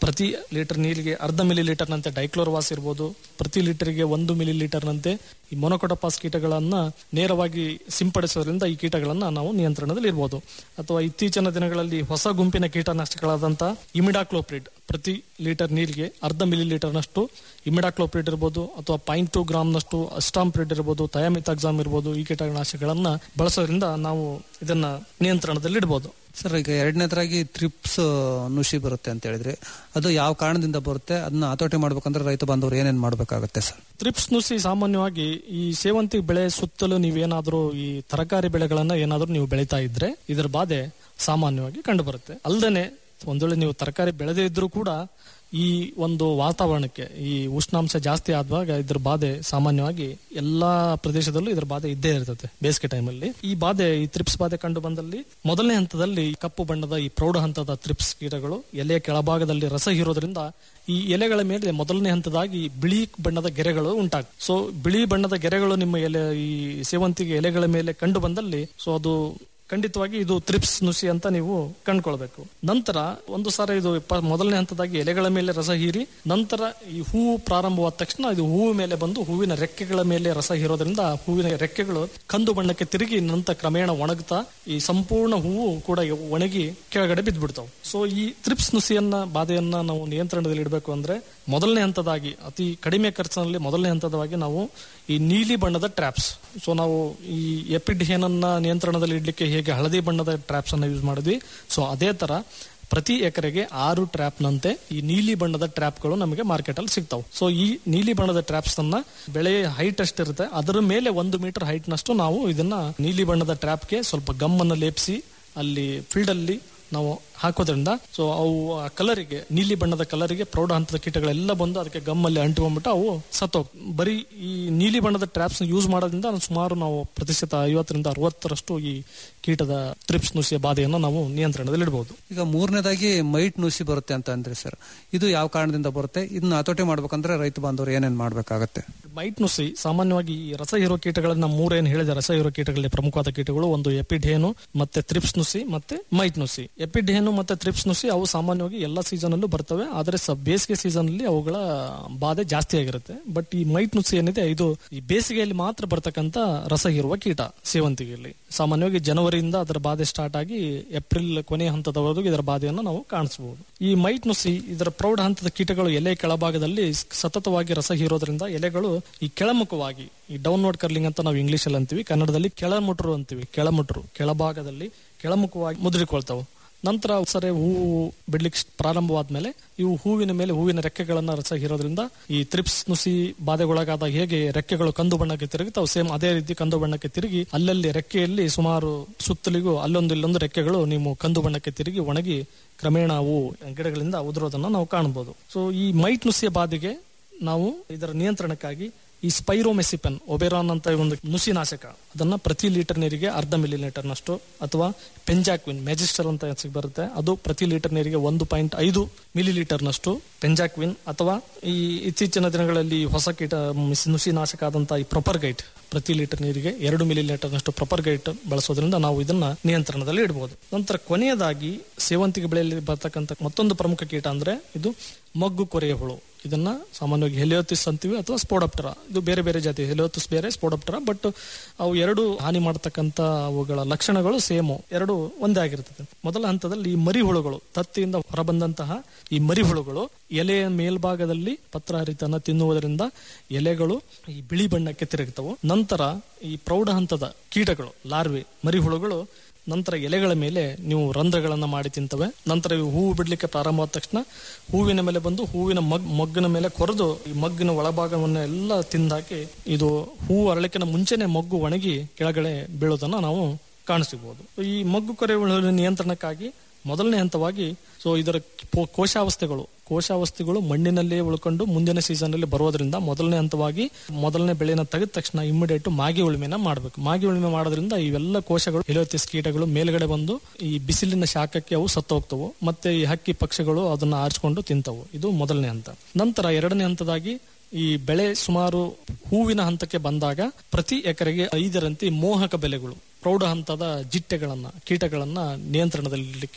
[SPEAKER 19] ಪ್ರತಿ ಲೀಟರ್ ನೀರಿಗೆ ಅರ್ಧ ಮಿಲಿ ಲೀಟರ್ನಂತೆ ಡೈಕ್ಲೋರ್ವಾಸ್ ಇರ್ಬೋದು ಪ್ರತಿ ಲೀಟರ್ಗೆ ಒಂದು ಮಿಲಿ ಲೀಟರ್ನಂತೆ ಈ ಮೊನೊಕೊಟಪಾಸ್ ಕೀಟಗಳನ್ನ ನೇರವಾಗಿ ಸಿಂಪಡಿಸೋದ್ರಿಂದ ಈ ಕೀಟಗಳನ್ನ ನಾವು ನಿಯಂತ್ರಣದಲ್ಲಿ ಇರ್ಬೋದು ಅಥವಾ ಇತ್ತೀಚಿನ ದಿನಗಳಲ್ಲಿ ಹೊಸ ಗುಂಪಿನ ಕೀಟನಾಶಕಗಳಾದಂಥ ಇಮಿಡಾಕ್ಲೋಪ್ರಿಡ್ ಪ್ರತಿ ಲೀಟರ್ ನೀರಿಗೆ ಅರ್ಧ ಮಿಲಿ ಲೀಟರ್ನಷ್ಟು ಇಮಿಡಾಕ್ಲೋಪ್ರಿಡ್ ಇರ್ಬೋದು ಅಥವಾ ಪಾಯಿಂಟ್ ಟು ಗ್ರಾಮ್ನಷ್ಟು ಅಸ್ಟಾಂಪ್ರಿಡ್ ಇರ್ಬೋದು ಥಯಾಮಿತಾಕ್ಸಾಮ್ ಇರ್ಬೋದು ಈ ಕೀಟನಾಶಕಗಳನ್ನ ಬಳಸೋದ್ರಿಂದ ನಾವು ಇದನ್ನ ನಿಯಂತ್ರಣದಲ್ಲಿ ಇಡ್ಬೋದು
[SPEAKER 18] ಸರ್ ಈಗ ಎರಡನೇದಾಗಿ ತ್ರಿಪ್ಸ್ ನುಷಿ ಬರುತ್ತೆ ಅಂತ ಹೇಳಿದ್ರಿ ಅದು ಯಾವ ಕಾರಣದಿಂದ ಬರುತ್ತೆ ಅದನ್ನ ಹತೋಟಿ ಮಾಡ್ಬೇಕಂದ್ರೆ ರೈತ ಬಾಂಧವರು ಏನೇನ್ ಮಾಡ್ಬೇಕಾಗತ್ತೆ ಸರ್
[SPEAKER 19] ತ್ರಿಪ್ಸ್ ನುಸಿ ಸಾಮಾನ್ಯವಾಗಿ ಈ ಸೇವಂತಿ ಬೆಳೆ ಸುತ್ತಲೂ ನೀವೇನಾದ್ರೂ ಈ ತರಕಾರಿ ಬೆಳೆಗಳನ್ನ ಏನಾದ್ರೂ ನೀವು ಬೆಳೀತಾ ಇದ್ರೆ ಇದರ ಬಾಧೆ ಸಾಮಾನ್ಯವಾಗಿ ಕಂಡು ಬರುತ್ತೆ ಅಲ್ಲದೆ ಒಂದ್ ವೇಳೆ ನೀವು ತರಕಾರಿ ಬೆಳೆದೇ ಇದ್ರೂ ಕೂಡ ಈ ಒಂದು ವಾತಾವರಣಕ್ಕೆ ಈ ಉಷ್ಣಾಂಶ ಜಾಸ್ತಿ ಆದಾಗ ಇದ್ರ ಬಾಧೆ ಸಾಮಾನ್ಯವಾಗಿ ಎಲ್ಲಾ ಪ್ರದೇಶದಲ್ಲೂ ಇದ್ರ ಬಾಧೆ ಇದ್ದೇ ಇರ್ತದೆ ಬೇಸಿಗೆ ಟೈಮಲ್ಲಿ ಈ ಬಾಧೆ ಈ ತ್ರಿಪ್ಸ್ ಬಾಧೆ ಕಂಡು ಬಂದಲ್ಲಿ ಮೊದಲನೇ ಹಂತದಲ್ಲಿ ಕಪ್ಪು ಬಣ್ಣದ ಈ ಪ್ರೌಢ ಹಂತದ ತ್ರಿಪ್ಸ್ ಕೀಟಗಳು ಎಲೆಯ ಕೆಳಭಾಗದಲ್ಲಿ ರಸ ಹೀರೋದ್ರಿಂದ ಈ ಎಲೆಗಳ ಮೇಲೆ ಮೊದಲನೇ ಹಂತದಾಗಿ ಬಿಳಿ ಬಣ್ಣದ ಗೆರೆಗಳು ಉಂಟಾಗ ಸೊ ಬಿಳಿ ಬಣ್ಣದ ಗೆರೆಗಳು ನಿಮ್ಮ ಎಲೆ ಈ ಸೇವಂತಿಗೆ ಎಲೆಗಳ ಮೇಲೆ ಕಂಡು ಬಂದಲ್ಲಿ ಸೊ ಅದು ಖಂಡಿತವಾಗಿ ಇದು ತ್ರಿಪ್ಸ್ ನುಸಿ ಅಂತ ನೀವು ಕಂಡ್ಕೊಳ್ಬೇಕು ನಂತರ ಒಂದು ಸಾರಿ ಇದು ಪ- ಮೊದಲನೇ ಹಂತದಾಗಿ ಎಲೆಗಳ ಮೇಲೆ ರಸ ಹೀರಿ ನಂತರ ಈ ಹೂವು ಪ್ರಾರಂಭವಾದ ತಕ್ಷಣ ಇದು ಹೂವು ಮೇಲೆ ಬಂದು ಹೂವಿನ ರೆಕ್ಕೆಗಳ ಮೇಲೆ ರಸ ಹೀರೋದ್ರಿಂದ ಹೂವಿನ ರೆಕ್ಕೆಗಳು ಕಂದು ಬಣ್ಣಕ್ಕೆ ತಿರುಗಿ ನಂತರ ಕ್ರಮೇಣ ಒಣಗುತ್ತಾ ಈ ಸಂಪೂರ್ಣ ಹೂವು ಕೂಡ ಒಣಗಿ ಕೆಳಗಡೆ ಬಿದ್ದ್ಬಿಡ್ತಾವೆ ಸೊ ಈ ತ್ರಿಪ್ಸ್ ನುಸಿಯನ್ನ ಬಾಧೆಯನ್ನ ನಾವು ನಿಯಂತ್ರಣದಲ್ಲಿ ಇಡಬೇಕು ಅಂದ್ರೆ ಮೊದಲನೇ ಹಂತದಾಗಿ ಅತಿ ಕಡಿಮೆ ಖರ್ಚಿನಲ್ಲಿ ಮೊದಲನೇ ಹಂತದವಾಗಿ ನಾವು ಈ ನೀಲಿ ಬಣ್ಣದ ಟ್ರ್ಯಾಪ್ಸ್ ಸೊ ನಾವು ಈ ಎಪಿಡ್ಹೇನನ್ನ ನಿಯಂತ್ರಣದಲ್ಲಿ ಇಡ್ಲಿಕ್ಕೆ ಹೇಗೆ ಹಳದಿ ಬಣ್ಣದ ಟ್ರ್ಯಾಪ್ಸ್ ಅನ್ನ ಯೂಸ್ ಮಾಡಿದ್ವಿ ಸೊ ಅದೇ ತರ ಪ್ರತಿ ಎಕರೆಗೆ ಆರು ಟ್ರ್ಯಾಪ್ ನಂತೆ ಈ ನೀಲಿ ಬಣ್ಣದ ಟ್ರ್ಯಾಪ್ಗಳು ನಮಗೆ ಮಾರ್ಕೆಟ್ ಅಲ್ಲಿ ಸಿಗ್ತಾವೆ ಸೊ ಈ ನೀಲಿ ಬಣ್ಣದ ಟ್ರ್ಯಾಪ್ಸ್ ಅನ್ನ ಬೆಳೆ ಹೈಟ್ ಎಷ್ಟಿರುತ್ತೆ ಅದರ ಮೇಲೆ ಒಂದು ಮೀಟರ್ ಹೈಟ್ ನಷ್ಟು ನಾವು ಇದನ್ನ ನೀಲಿ ಬಣ್ಣದ ಟ್ರ್ಯಾಪ್ಗೆ ಸ್ವಲ್ಪ ಗಮ್ಮನ್ನು ಲೇಪಿಸಿ ಅಲ್ಲಿ ಫೀಲ್ಡ್ ಅಲ್ಲಿ ನಾವು ಹಾಕೋದ್ರಿಂದ ಸೊ ಅವು ಆ ಕಲರಿಗೆ ನೀಲಿ ಬಣ್ಣದ ಕಲರಿಗೆ ಪ್ರೌಢ ಹಂತದ ಕೀಟಗಳೆಲ್ಲ ಬಂದು ಅದಕ್ಕೆ ಗಮ್ಮಲ್ಲಿ ಅಂಟಿಕೊಂಡ್ಬಿಟ್ಟು ಅವು ಸತ್ತೋಗ್ ಬರೀ ಈ ನೀಲಿ ಬಣ್ಣದ ಟ್ರ್ಯಾಪ್ಸ್ ಯೂಸ್ ಮಾಡೋದ್ರಿಂದ ಸುಮಾರು ನಾವು ಪ್ರತಿಶತ ಐವತ್ತರಿಂದ ಅರವತ್ತರಷ್ಟು ಈ ಕೀಟದ ಟ್ರಿಪ್ಸ್ ನುಸಿಯ ಬಾಧೆಯನ್ನು ನಾವು ನಿಯಂತ್ರಣದಲ್ಲಿ ಇಡಬಹುದು
[SPEAKER 18] ಈಗ ಮೂರನೇದಾಗಿ ಮೈಟ್ ನುಸಿ ಬರುತ್ತೆ ಅಂತ ಅಂದ್ರಿ ಸರ್ ಇದು ಯಾವ ಕಾರಣದಿಂದ ಬರುತ್ತೆ ಇದನ್ನ ಹತೋಟಿ ಮಾಡ್ಬೇಕಂದ್ರೆ ರೈತ ಬಾಂಧವರು ಏನೇನ್ ಮಾಡ್ಬೇಕಾಗತ್ತೆ
[SPEAKER 19] ಮೈಟ್ ನುಸಿ ಸಾಮಾನ್ಯವಾಗಿ ಈ ರಸ ಹೀರೋ ಕೀಟಗಳನ್ನ ಮೂರೇನು ಹೇಳಿದೆ ರಸ ಹೀರೋ ಕೀಟಗಳಲ್ಲಿ ಪ್ರಮುಖವಾದ ಕೀಟಗಳು ಒಂದು ಎಪಿಡೇನು ಮತ್ತೆ ತ್ರಿಪ್ಸ್ ನುಸಿ ಮತ್ತೆ ಮೈಟ್ ನುಸಿ ಎಪಿಡೇನು ಮತ್ತೆ ತ್ರಿಪ್ಸ್ ನುಸಿ ಅವು ಸಾಮಾನ್ಯವಾಗಿ ಎಲ್ಲ ಸೀಸನ್ ಅಲ್ಲೂ ಬರ್ತವೆ ಆದ್ರೆ ಸ ಬೇಸಿಗೆ ಸೀಸನ್ ಅಲ್ಲಿ ಅವುಗಳ ಬಾಧೆ ಜಾಸ್ತಿ ಆಗಿರುತ್ತೆ ಬಟ್ ಈ ಮೈಟ್ ನುಸಿ ಏನಿದೆ ಇದು ಈ ಬೇಸಿಗೆಯಲ್ಲಿ ಮಾತ್ರ ಬರ್ತಕ್ಕಂತ ರಸ ಹೀರುವ ಕೀಟ ಸೇವಂತಿಗೆಯಲ್ಲಿ ಸಾಮಾನ್ಯವಾಗಿ ಜನವರಿಯಿಂದ ಅದರ ಬಾಧೆ ಸ್ಟಾರ್ಟ್ ಆಗಿ ಏಪ್ರಿಲ್ ಕೊನೆಯ ಹಂತದವರೆಗೂ ಇದರ ಬಾಧೆಯನ್ನು ನಾವು ಕಾಣಿಸಬಹುದು ಈ ಮೈಟ್ ನುಸಿ ಇದರ ಪ್ರೌಢ ಹಂತದ ಕೀಟಗಳು ಎಲೆ ಕೆಳಭಾಗದಲ್ಲಿ ಸತತವಾಗಿ ರಸ ಹೀರೋದ್ರಿಂದ ಎಲೆಗಳು ಈ ಕೆಳಮುಖವಾಗಿ ಈ ಡೌನ್ವರ್ಡ್ ಕರ್ಲಿಂಗ್ ಅಂತ ನಾವು ಇಂಗ್ಲಿಷ್ ಅಲ್ಲಿ ಅಂತೀವಿ ಕನ್ನಡದಲ್ಲಿ ಕೆಳಮುಟ್ರು ಅಂತೀವಿ ಕೆಳಮುಟ್ರು ಕೆಳಭಾಗದಲ್ಲಿ ಕೆಳಮುಖವಾಗಿ ಮುದ್ರಿಕೊಳ್ತಾವೆ ನಂತರ ಸರಿ ಹೂವು ಬಿಡ್ಲಿಕ್ಕೆ ಪ್ರಾರಂಭವಾದ್ಮೇಲೆ ಇವು ಹೂವಿನ ಮೇಲೆ ಹೂವಿನ ರೆಕ್ಕೆಗಳನ್ನ ರಸ ಹೀರೋದ್ರಿಂದ ಈ ತ್ರಿಪ್ಸ್ ನುಸಿ ಬಾಧೆಗೊಳಗಾದ ಹೇಗೆ ರೆಕ್ಕೆಗಳು ಕಂದು ಬಣ್ಣಕ್ಕೆ ತಿರುಗುತ್ತಾವೆ ಸೇಮ್ ಅದೇ ರೀತಿ ಕಂದು ಬಣ್ಣಕ್ಕೆ ತಿರುಗಿ ಅಲ್ಲಲ್ಲಿ ರೆಕ್ಕೆಯಲ್ಲಿ ಸುಮಾರು ಸುತ್ತಲಿಗೂ ಅಲ್ಲೊಂದು ಇಲ್ಲೊಂದು ರೆಕ್ಕೆಗಳು ನೀವು ಕಂದು ಬಣ್ಣಕ್ಕೆ ತಿರುಗಿ ಒಣಗಿ ಕ್ರಮೇಣ ಅವು ಗಿಡಗಳಿಂದ ಉದುರೋದನ್ನ ನಾವು ಕಾಣಬಹುದು ಸೊ ಈ ಮೈಟ್ ನುಸಿಯ ಬಾಧೆಗೆ ನಾವು ಇದರ ನಿಯಂತ್ರಣಕ್ಕಾಗಿ ಈ ಸ್ಪೈರೋಮೆಸಿಪನ್ ಒಬೆರಾನ್ ಅಂತ ಒಂದು ನುಸಿನಾಶಕ ಅದನ್ನ ಪ್ರತಿ ಲೀಟರ್ ನೀರಿಗೆ ಅರ್ಧ ಮಿಲಿ ಲೀಟರ್ನಷ್ಟು ಅಥವಾ ಪೆಂಜಾಕ್ವಿನ್ ಮೆಜಿಸ್ಟರ್ ಅಂತ ಸಿಗ್ ಬರುತ್ತೆ ಅದು ಪ್ರತಿ ಲೀಟರ್ ನೀರಿಗೆ ಒಂದು ಪಾಯಿಂಟ್ ಐದು ಮಿಲಿ ಲೀಟರ್ನಷ್ಟು ಪೆಂಜಾಕ್ವಿನ್ ಅಥವಾ ಈ ಇತ್ತೀಚಿನ ದಿನಗಳಲ್ಲಿ ಹೊಸ ಕೀಟ ಮಿಸ್- ನುಸಿನಾಶಕ ಆದಂತಹ ಈ ಪ್ರೊಪರ್ ಗೈಟ್ ಪ್ರತಿ ಲೀಟರ್ ನೀರಿಗೆ ಎರಡು ಮಿಲಿ ಲೀಟರ್ನಷ್ಟು ಪ್ರೊಪರ್ ಗೈಟ್ ಬಳಸೋದ್ರಿಂದ ನಾವು ಇದನ್ನ ನಿಯಂತ್ರಣದಲ್ಲಿ ಇಡಬಹುದು ನಂತರ ಕೊನೆಯದಾಗಿ ಸೇವಂತಿಗೆ ಬೆಳೆಯಲ್ಲಿ ಬರ್ತಕ್ಕಂಥ ಮತ್ತೊಂದು ಪ್ರಮುಖ ಕೀಟ ಅಂದ್ರೆ ಇದು ಮಗ್ಗು ಕೊರೆಯ ಹುಳು ಇದನ್ನ ಸಾಮಾನ್ಯವಾಗಿ ಹೆಲಿಯೋತಿಸ್ ಅಂತೀವಿ ಅಥವಾ ಸ್ಪೋಡಪ್ಟರ ಇದು ಬೇರೆ ಬೇರೆ ಜಾತಿ ಹೆಲಿಯೋತಿಸ್ ಬೇರೆ ಸ್ಪೋಡಪ್ಟರ ಬಟ್ ಅವು ಎರಡು ಹಾನಿ ಮಾಡತಕ್ಕಂತ ಅವುಗಳ ಲಕ್ಷಣಗಳು ಸೇಮು ಎರಡು ಒಂದೇ ಆಗಿರ್ತದೆ ಮೊದಲ ಹಂತದಲ್ಲಿ ಈ ಮರಿ ಹುಳುಗಳು ತತ್ತಿಯಿಂದ ಹೊರಬಂದಂತಹ ಈ ಮರಿ ಹುಳುಗಳು ಎಲೆಯ ಮೇಲ್ಭಾಗದಲ್ಲಿ ಪತ್ರಹರಿತನ ತಿನ್ನುವುದರಿಂದ ಎಲೆಗಳು ಈ ಬಿಳಿ ಬಣ್ಣಕ್ಕೆ ತಿರುಗುತ್ತವು ನಂತರ ಈ ಪ್ರೌಢ ಹಂತದ ಕೀಟಗಳು ಲಾರ್ವೆ ಮರಿ ಹುಳುಗಳು ನಂತರ ಎಲೆಗಳ ಮೇಲೆ ನೀವು ರಂಧ್ರಗಳನ್ನ ಮಾಡಿ ತಿಂತವೆ ನಂತರ ಇವು ಹೂವು ಬಿಡ್ಲಿಕ್ಕೆ ಪ್ರಾರಂಭವಾದ ತಕ್ಷಣ ಹೂವಿನ ಮೇಲೆ ಬಂದು ಹೂವಿನ ಮಗ್ ಮಗ್ಗಿನ ಮೇಲೆ ಕೊರೆದು ಈ ಮಗ್ಗಿನ ಒಳಭಾಗವನ್ನ ಎಲ್ಲ ತಿಂದಾಕಿ ಇದು ಹೂವು ಅರಳಿಕೆನ ಮುಂಚೆನೆ ಮಗ್ಗು ಒಣಗಿ ಕೆಳಗಡೆ ಬೀಳೋದನ್ನ ನಾವು ಕಾಣಿಸಬಹುದು ಈ ಮಗ್ಗು ಕೊರೆ ನಿಯಂತ್ರಣಕ್ಕಾಗಿ ಮೊದಲನೇ ಹಂತವಾಗಿ ಸೊ ಇದರ ಪೋ- ಕೋಶಾವಸ್ಥೆಗಳು ಕೋಶಾವಸ್ಥೆಗಳು ಮಣ್ಣಿನಲ್ಲೇ ಉಳ್ಕೊಂಡು ಮುಂದಿನ ಸೀಸನ್ ಅಲ್ಲಿ ಬರೋದ್ರಿಂದ ಮೊದಲನೇ ಹಂತವಾಗಿ ಮೊದಲನೇ ಬೆಳೆನ ತೆಗೆದ ತಕ್ಷಣ ಇಮ್ಮಿಡಿಯೇಟ್ ಮಾಗಿ ಉಳುಮೆನ ಮಾಡಬೇಕು ಮಾಗಿ ಉಳುಮೆ ಮಾಡೋದ್ರಿಂದ ಇವೆಲ್ಲ ಕೋಶಗಳು ಎಲೋತಿಸ್ ಕೀಟಗಳು ಮೇಲ್ಗಡೆ ಬಂದು ಈ ಬಿಸಿಲಿನ ಶಾಖಕ್ಕೆ ಅವು ಸತ್ತು ಹೋಗ್ತವು ಮತ್ತೆ ಈ ಹಕ್ಕಿ ಪಕ್ಷಿಗಳು ಅದನ್ನ ಆರಿಸ್ಕೊಂಡು ತಿಂತವು ಇದು ಮೊದಲನೇ ಹಂತ ನಂತರ ಎರಡನೇ ಹಂತದಾಗಿ ಈ ಬೆಳೆ ಸುಮಾರು ಹೂವಿನ ಹಂತಕ್ಕೆ ಬಂದಾಗ ಪ್ರತಿ ಎಕರೆಗೆ ಐದರಂತೆ ಮೋಹಕ ಬೆಲೆಗಳು ಪ್ರೌಢ ಹಂತದ ಜಿಟ್ಟೆಗಳನ್ನ ಕೀಟಗಳನ್ನ ನಿಯಂತ್ರಣದಲ್ಲಿಡಲಿಕ್ಕೆ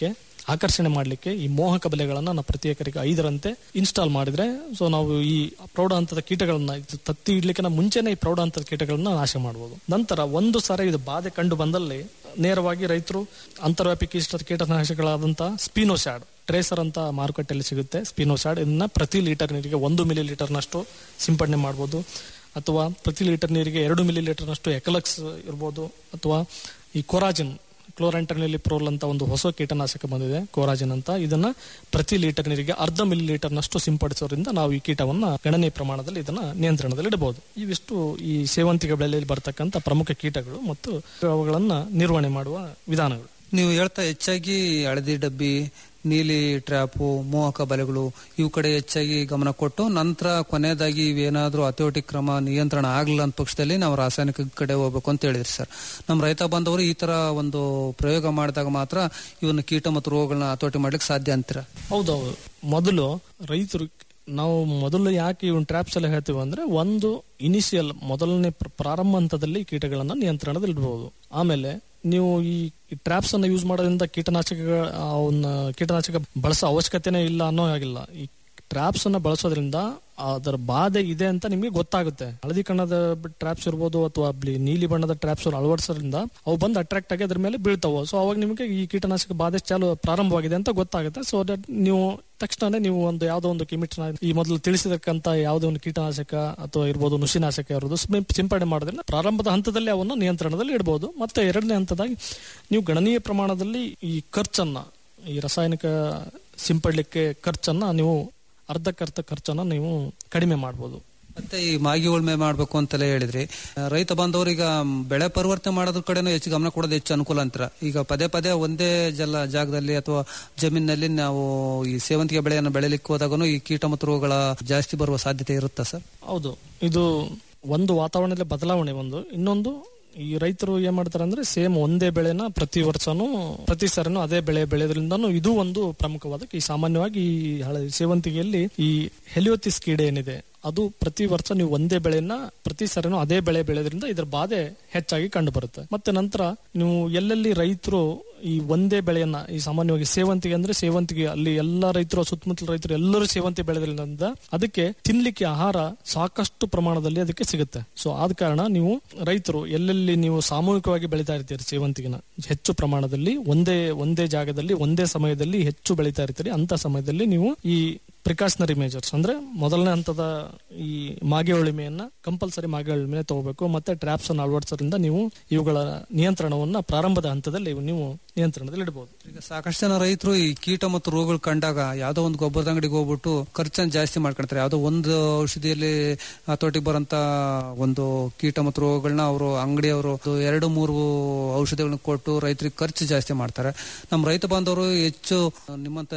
[SPEAKER 19] ಆಕರ್ಷಣೆ ಮಾಡಲಿಕ್ಕೆ ಈ ಮೋಹಕ ಬಲೆಗಳನ್ನ ನಾವು ಪ್ರತಿ ಎಕರೆಗೆ ಐದರಂತೆ ಇನ್ಸ್ಟಾಲ್ ಮಾಡಿದ್ರೆ ಸೊ ನಾವು ಈ ಪ್ರೌಢ ಹಂತದ ಕೀಟಗಳನ್ನ ಇದು ತತ್ತಿ ಇಡ್ಲಿಕ್ಕೆ ಮುಂಚೆನೆ ಈ ಪ್ರೌಢ ಹಂತದ ಕೀಟಗಳನ್ನ ನಾಶ ಮಾಡಬಹುದು ನಂತರ ಒಂದು ಸಾರಿ ಇದು ಬಾಧೆ ಕಂಡು ಬಂದಲ್ಲಿ ನೇರವಾಗಿ ರೈತರು ಅಂತರ್ವ್ಯಾಪಿ ಕೀಟ ಕೀಟನಾಶಕಗಳಾದಂತ ಸ್ಪಿನೋಸ್ಯಾಡ್ ಟ್ರೇಸರ್ ಅಂತ ಮಾರುಕಟ್ಟೆಯಲ್ಲಿ ಸಿಗುತ್ತೆ ಸ್ಪಿನೋಸ್ಯಾಡ್ ಇದನ್ನ ಪ್ರತಿ ಲೀಟರ್ ನೀರಿಗೆ ಒಂದು ಮಿಲಿ ಲೀಟರ್ನಷ್ಟು ಸಿಂಪಡಣೆ ಮಾಡ್ಬೋದು ಅಥವಾ ಪ್ರತಿ ಲೀಟರ್ ನೀರಿಗೆ ಎರಡು ಮಿಲಿ ಲೀಟರ್ನಷ್ಟು ಎಕಲಕ್ಸ್ ಇರ್ಬೋದು ಅಥವಾ ಈ ಕೊರಾಜಿನ್ ಕ್ಲೋರಂಟರ್ನಲ್ಲಿ ಪ್ರೋಲ್ ಅಂತ ಒಂದು ಹೊಸ ಕೀಟನಾಶಕ ಬಂದಿದೆ ಕೋರಾಜಿನ್ ಅಂತ ಇದನ್ನ ಪ್ರತಿ ಲೀಟರ್ ನೀರಿಗೆ ಅರ್ಧ ಮಿಲಿ ಲೀಟರ್ನಷ್ಟು ಸಿಂಪಡಿಸೋದ್ರಿಂದ ನಾವು ಈ ಕೀಟವನ್ನ ಗಣನೀಯ ಪ್ರಮಾಣದಲ್ಲಿ ಇದನ್ನ ನಿಯಂತ್ರಣದಲ್ಲಿ ಇಡಬಹುದು ಇವಿಷ್ಟು ಈ ಸೇವಂತಿಗೆ ಬೆಳೆಯಲ್ಲಿ ಬರ್ತಕ್ಕಂಥ ಪ್ರಮುಖ ಕೀಟಗಳು ಮತ್ತು ಅವುಗಳನ್ನ ನಿರ್ವಹಣೆ ಮಾಡುವ ವಿಧಾನಗಳು
[SPEAKER 18] ನೀವು ಹೇಳ್ತಾ ಹೆಚ್ಚಾಗಿ ಹಳದಿ ಡಬ್ಬಿ ನೀಲಿ ಟ್ರ್ಯಾಪು ಮೋಹಕ ಬಲೆಗಳು ಇವು ಕಡೆ ಹೆಚ್ಚಾಗಿ ಗಮನ ಕೊಟ್ಟು ನಂತರ ಕೊನೆಯದಾಗಿ ಇವೇನಾದ್ರೂ ಹತೋಟಿ ಕ್ರಮ ನಿಯಂತ್ರಣ ಆಗಲಿಲ್ಲ ಅಂತ ಪಕ್ಷದಲ್ಲಿ ನಾವು ರಾಸಾಯನಿಕ ಕಡೆ ಹೋಗ್ಬೇಕು ಅಂತ ಹೇಳಿದ್ರಿ ಸರ್ ನಮ್ಮ ರೈತ ಬಾಂಧವರು ಈ ತರ ಒಂದು ಪ್ರಯೋಗ ಮಾಡಿದಾಗ ಮಾತ್ರ ಇವನ್ನ ಕೀಟ ಮತ್ತು ರೋಗಗಳನ್ನ ಹತೋಟಿ ಮಾಡ್ಲಿಕ್ಕೆ ಸಾಧ್ಯ ಅಂತೀರ
[SPEAKER 19] ಹೌದೌದು ಮೊದಲು ರೈತರು ನಾವು ಮೊದಲು ಯಾಕೆ ಇವನ್ ಟ್ರ್ಯಾಪ್ಸ್ ಎಲ್ಲ ಹೇಳ್ತೀವಿ ಅಂದ್ರೆ ಒಂದು ಇನಿಷಿಯಲ್ ಮೊದಲನೇ ಪ್ರ- ಪ್ರಾರಂಭ ಹಂತದಲ್ಲಿ ಕೀಟಗಳನ್ನ ನಿಯಂತ್ರಣದಲ್ಲಿ ಇಡಬಹುದು ಆಮೇಲೆ ನೀವು ಈ ಟ್ರ್ಯಾಪ್ಸ್ ಅನ್ನ ಯೂಸ್ ಮಾಡೋದ್ರಿಂದ ಕೀಟನಾಶಕಗಳ ಅವನ್ನ ಕೀಟನಾಶಕ ಬಳಸೋ ಅವಶ್ಯಕತೆನೇ ಇಲ್ಲ ಅನ್ನೋ ಹಾಗಿಲ್ಲ ಈ ಟ್ರ್ಯಾಪ್ಸ್ ಅನ್ನ ಬಳಸೋದ್ರಿಂದ ಅದರ ಬಾಧೆ ಇದೆ ಅಂತ ನಿಮಗೆ ಗೊತ್ತಾಗುತ್ತೆ ಹಳದಿ ಕಣ್ಣದ ಟ್ರ್ಯಾಪ್ಸ್ ಇರ್ಬೋದು ಅಥವಾ ಬ್ಲಿ- ನೀಲಿ ಬಣ್ಣದ ಟ್ರ್ಯಾಪ್ಸ್ ಅಳವಡಿಸೋದ್ರಿಂದ ಅವು ಬಂದು ಅಟ್ರಾಕ್ಟ್ ಆಗಿ ಅದ್ರ ಮೇಲೆ ಬೀಳ್ತಾವೆ ಸೊ ಅವಾಗ ನಿಮಗೆ ಈ ಕೀಟನಾಶಕ ಬಾಧೆ ಚಾಲು ಪ್ರಾರಂಭವಾಗಿದೆ ಅಂತ ಗೊತ್ತಾಗುತ್ತೆ ಸೊ ದಟ್ ನೀವು ತಕ್ಷಣ ನೀವು ಒಂದು ಯಾವುದೋ ಒಂದು ಕಿಮಿಟನ ಈ ಮೊದಲು ತಿಳಿಸಿದಕ್ಕಂತ ಯಾವುದೋ ಒಂದು ಕೀಟನಾಶಕ ಅಥವಾ ಇರ್ಬೋದು ನುಸಿನಾಶಕ ಇರೋದು ಸಿಂ- ಸಿಂಪಡಣೆ ಮಾಡೋದ್ರಿಂದ ಪ್ರಾರಂಭದ ಹಂತದಲ್ಲಿ ಅವನ್ನು ನಿಯಂತ್ರಣದಲ್ಲಿ ಇಡಬಹುದು ಮತ್ತೆ ಎರಡನೇ ಹಂತದಾಗಿ ನೀವು ಗಣನೀಯ ಪ್ರಮಾಣದಲ್ಲಿ ಈ ಖರ್ಚನ್ನ ಈ ರಾಸಾಯನಿಕ ಸಿಂಪಡಲಿಕ್ಕೆ ಖರ್ಚನ್ನ ನೀವು ಅರ್ಧಕ್ಕರ್ಧ ಖರ್ಚನ್ನ ನೀವು ಕಡಿಮೆ ಮಾಡ್ಬೋದು
[SPEAKER 18] ಮತ್ತೆ ಈ ಮಾಗಿ ಉಳ್ಮೆ ಮಾಡ್ಬೇಕು ಅಂತೆಲ್ಲ ಹೇಳಿದ್ರಿ ಆ, ರೈತ ಬಾಂಧವರು ಈಗ ಬೆಳೆ ಪರಿವರ್ತನೆ ಮಾಡೋದ್ರ ಕಡೆನೂ ಹೆಚ್ಚು ಗಮನ ಕೊಡೋದು ಹೆಚ್ಚು ಅನುಕೂಲ ಅಂತೀರ ಈಗ ಪದೇ ಪದೇ ಒಂದೇ ಜಲ ಜಾಗದಲ್ಲಿ ಅಥವಾ ಜಮೀನಿನಲ್ಲಿ ನಾವು ಈ ಸೇವಂತಿಗೆ ಬೆಳೆಯನ್ನು ಬೆಳೆಯಲಿಕ್ಕೆ ಹೋದಾಗೂ ಈ ಕೀಟ ಮತ್ತು ರೋಗಗಳ ಜಾಸ್ತಿ ಬರುವ ಸಾಧ್ಯತೆ ಇರುತ್ತಾ ಸರ್
[SPEAKER 19] ಹೌದು ಇದು ಒಂದು ವಾತಾವರಣದಲ್ಲಿ ಬದಲಾವಣೆ ಒಂದು ಇನ್ನೊಂದು ಈ ರೈತರು ಏನ್ ಮಾಡ್ತಾರೆ ಅಂದ್ರೆ ಸೇಮ್ ಒಂದೇ ಬೆಳೆನ ಪ್ರತಿ ವರ್ಷನೂ ಪ್ರತಿ ಸರಿನೂ ಅದೇ ಬೆಳೆ ಬೆಳೆಯೋದ್ರಿಂದನೂ ಇದು ಒಂದು ಪ್ರಮುಖವಾದ ಈ ಸಾಮಾನ್ಯವಾಗಿ ಈ ಹಳೆ ಸೇವಂತಿಗೆಯಲ್ಲಿ ಈ ಹೆಲಿಯೋತಿಸ್ ಕೀಡೆ ಏನಿದೆ ಅದು ಪ್ರತಿ ವರ್ಷ ನೀವು ಒಂದೇ ಬೆಳೆಯನ್ನ ಪ್ರತಿ ಸರಿನೂ ಅದೇ ಬೆಳೆ ಬೆಳೆಯೋದ್ರಿಂದ ಇದರ ಬಾಧೆ ಹೆಚ್ಚಾಗಿ ಕಂಡು ಬರುತ್ತೆ ಮತ್ತೆ ನಂತರ ನೀವು ಎಲ್ಲೆಲ್ಲಿ ರೈತರು ಈ ಒಂದೇ ಬೆಳೆಯನ್ನ ಈ ಸಾಮಾನ್ಯವಾಗಿ ಸೇವಂತಿಗೆ ಅಂದ್ರೆ ಸೇವಂತಿಗೆ ಅಲ್ಲಿ ಎಲ್ಲಾ ರೈತರು ಸುತ್ತಮುತ್ತಲ ರೈತರು ಎಲ್ಲರೂ ಸೇವಂತಿ ಬೆಳೆದ್ರಿಂದ ಅದಕ್ಕೆ ತಿನ್ಲಿಕ್ಕೆ ಆಹಾರ ಸಾಕಷ್ಟು ಪ್ರಮಾಣದಲ್ಲಿ ಅದಕ್ಕೆ ಸಿಗುತ್ತೆ ಸೊ ಆದ ಕಾರಣ ನೀವು ರೈತರು ಎಲ್ಲೆಲ್ಲಿ ನೀವು ಸಾಮೂಹಿಕವಾಗಿ ಬೆಳೀತಾ ಇರ್ತೀರಿ ಸೇವಂತಿಗೆನ ಹೆಚ್ಚು ಪ್ರಮಾಣದಲ್ಲಿ ಒಂದೇ ಒಂದೇ ಜಾಗದಲ್ಲಿ ಒಂದೇ ಸಮಯದಲ್ಲಿ ಹೆಚ್ಚು ಬೆಳೀತಾ ಇರ್ತೀರಿ ಅಂತ ಸಮಯದಲ್ಲಿ ನೀವು ಈ ಪ್ರಿಕಾಷನರಿ ಮೇಜರ್ಸ್ ಅಂದ್ರೆ ಮೊದಲನೇ ಹಂತದ ಈ ಮಾಗೆ ಉಳಿಮೆಯನ್ನ ಕಂಪಲ್ಸರಿ ಮಾಗೆ ಉಳಿಮೆ ತಗೋಬೇಕು ಮತ್ತೆ ಟ್ರ್ಯಾಪ್ಸ್ ಅನ್ನು ಅಳವಡಿಸೋದ್ರಿಂದ ನೀವು ಇವುಗಳ ನಿಯಂತ್ರಣವನ್ನ ಪ್ರಾರಂಭದ ಹಂತದಲ್ಲಿ ನೀವು ನಿಯಂತ್ರಣದಲ್ಲಿ ಇಡಬಹುದು
[SPEAKER 18] ಈಗ ಸಾಕಷ್ಟು ಜನ ರೈತರು ಈ ಕೀಟ ಮತ್ತು ರೋಗಗಳು ಕಂಡಾಗ ಯಾವ್ದೋ ಒಂದು ಗೊಬ್ಬರದ ಅಂಗಡಿಗೆ ಹೋಗ್ಬಿಟ್ಟು ಖರ್ಚನ್ನು ಜಾಸ್ತಿ ಮಾಡ್ಕೊಳ್ತಾರೆ ಯಾವ್ದೋ ಒಂದು ಔಷಧಿಯಲ್ಲಿ ಹತೋಟಿಗೆ ಬರೋಂತ ಒಂದು ಕೀಟ ಮತ್ತು ರೋಗಗಳನ್ನ ಅವರು ಅಂಗಡಿಯವರು ಎರಡು ಮೂರು ಔಷಧಿಗಳನ್ನ ಕೊಟ್ಟು ರೈತರಿಗೆ ಖರ್ಚು ಜಾಸ್ತಿ ಮಾಡ್ತಾರೆ ನಮ್ಮ ರೈತ ಬಾಂಧವರು ಹೆಚ್ಚು ನಿಮ್ಮಂತ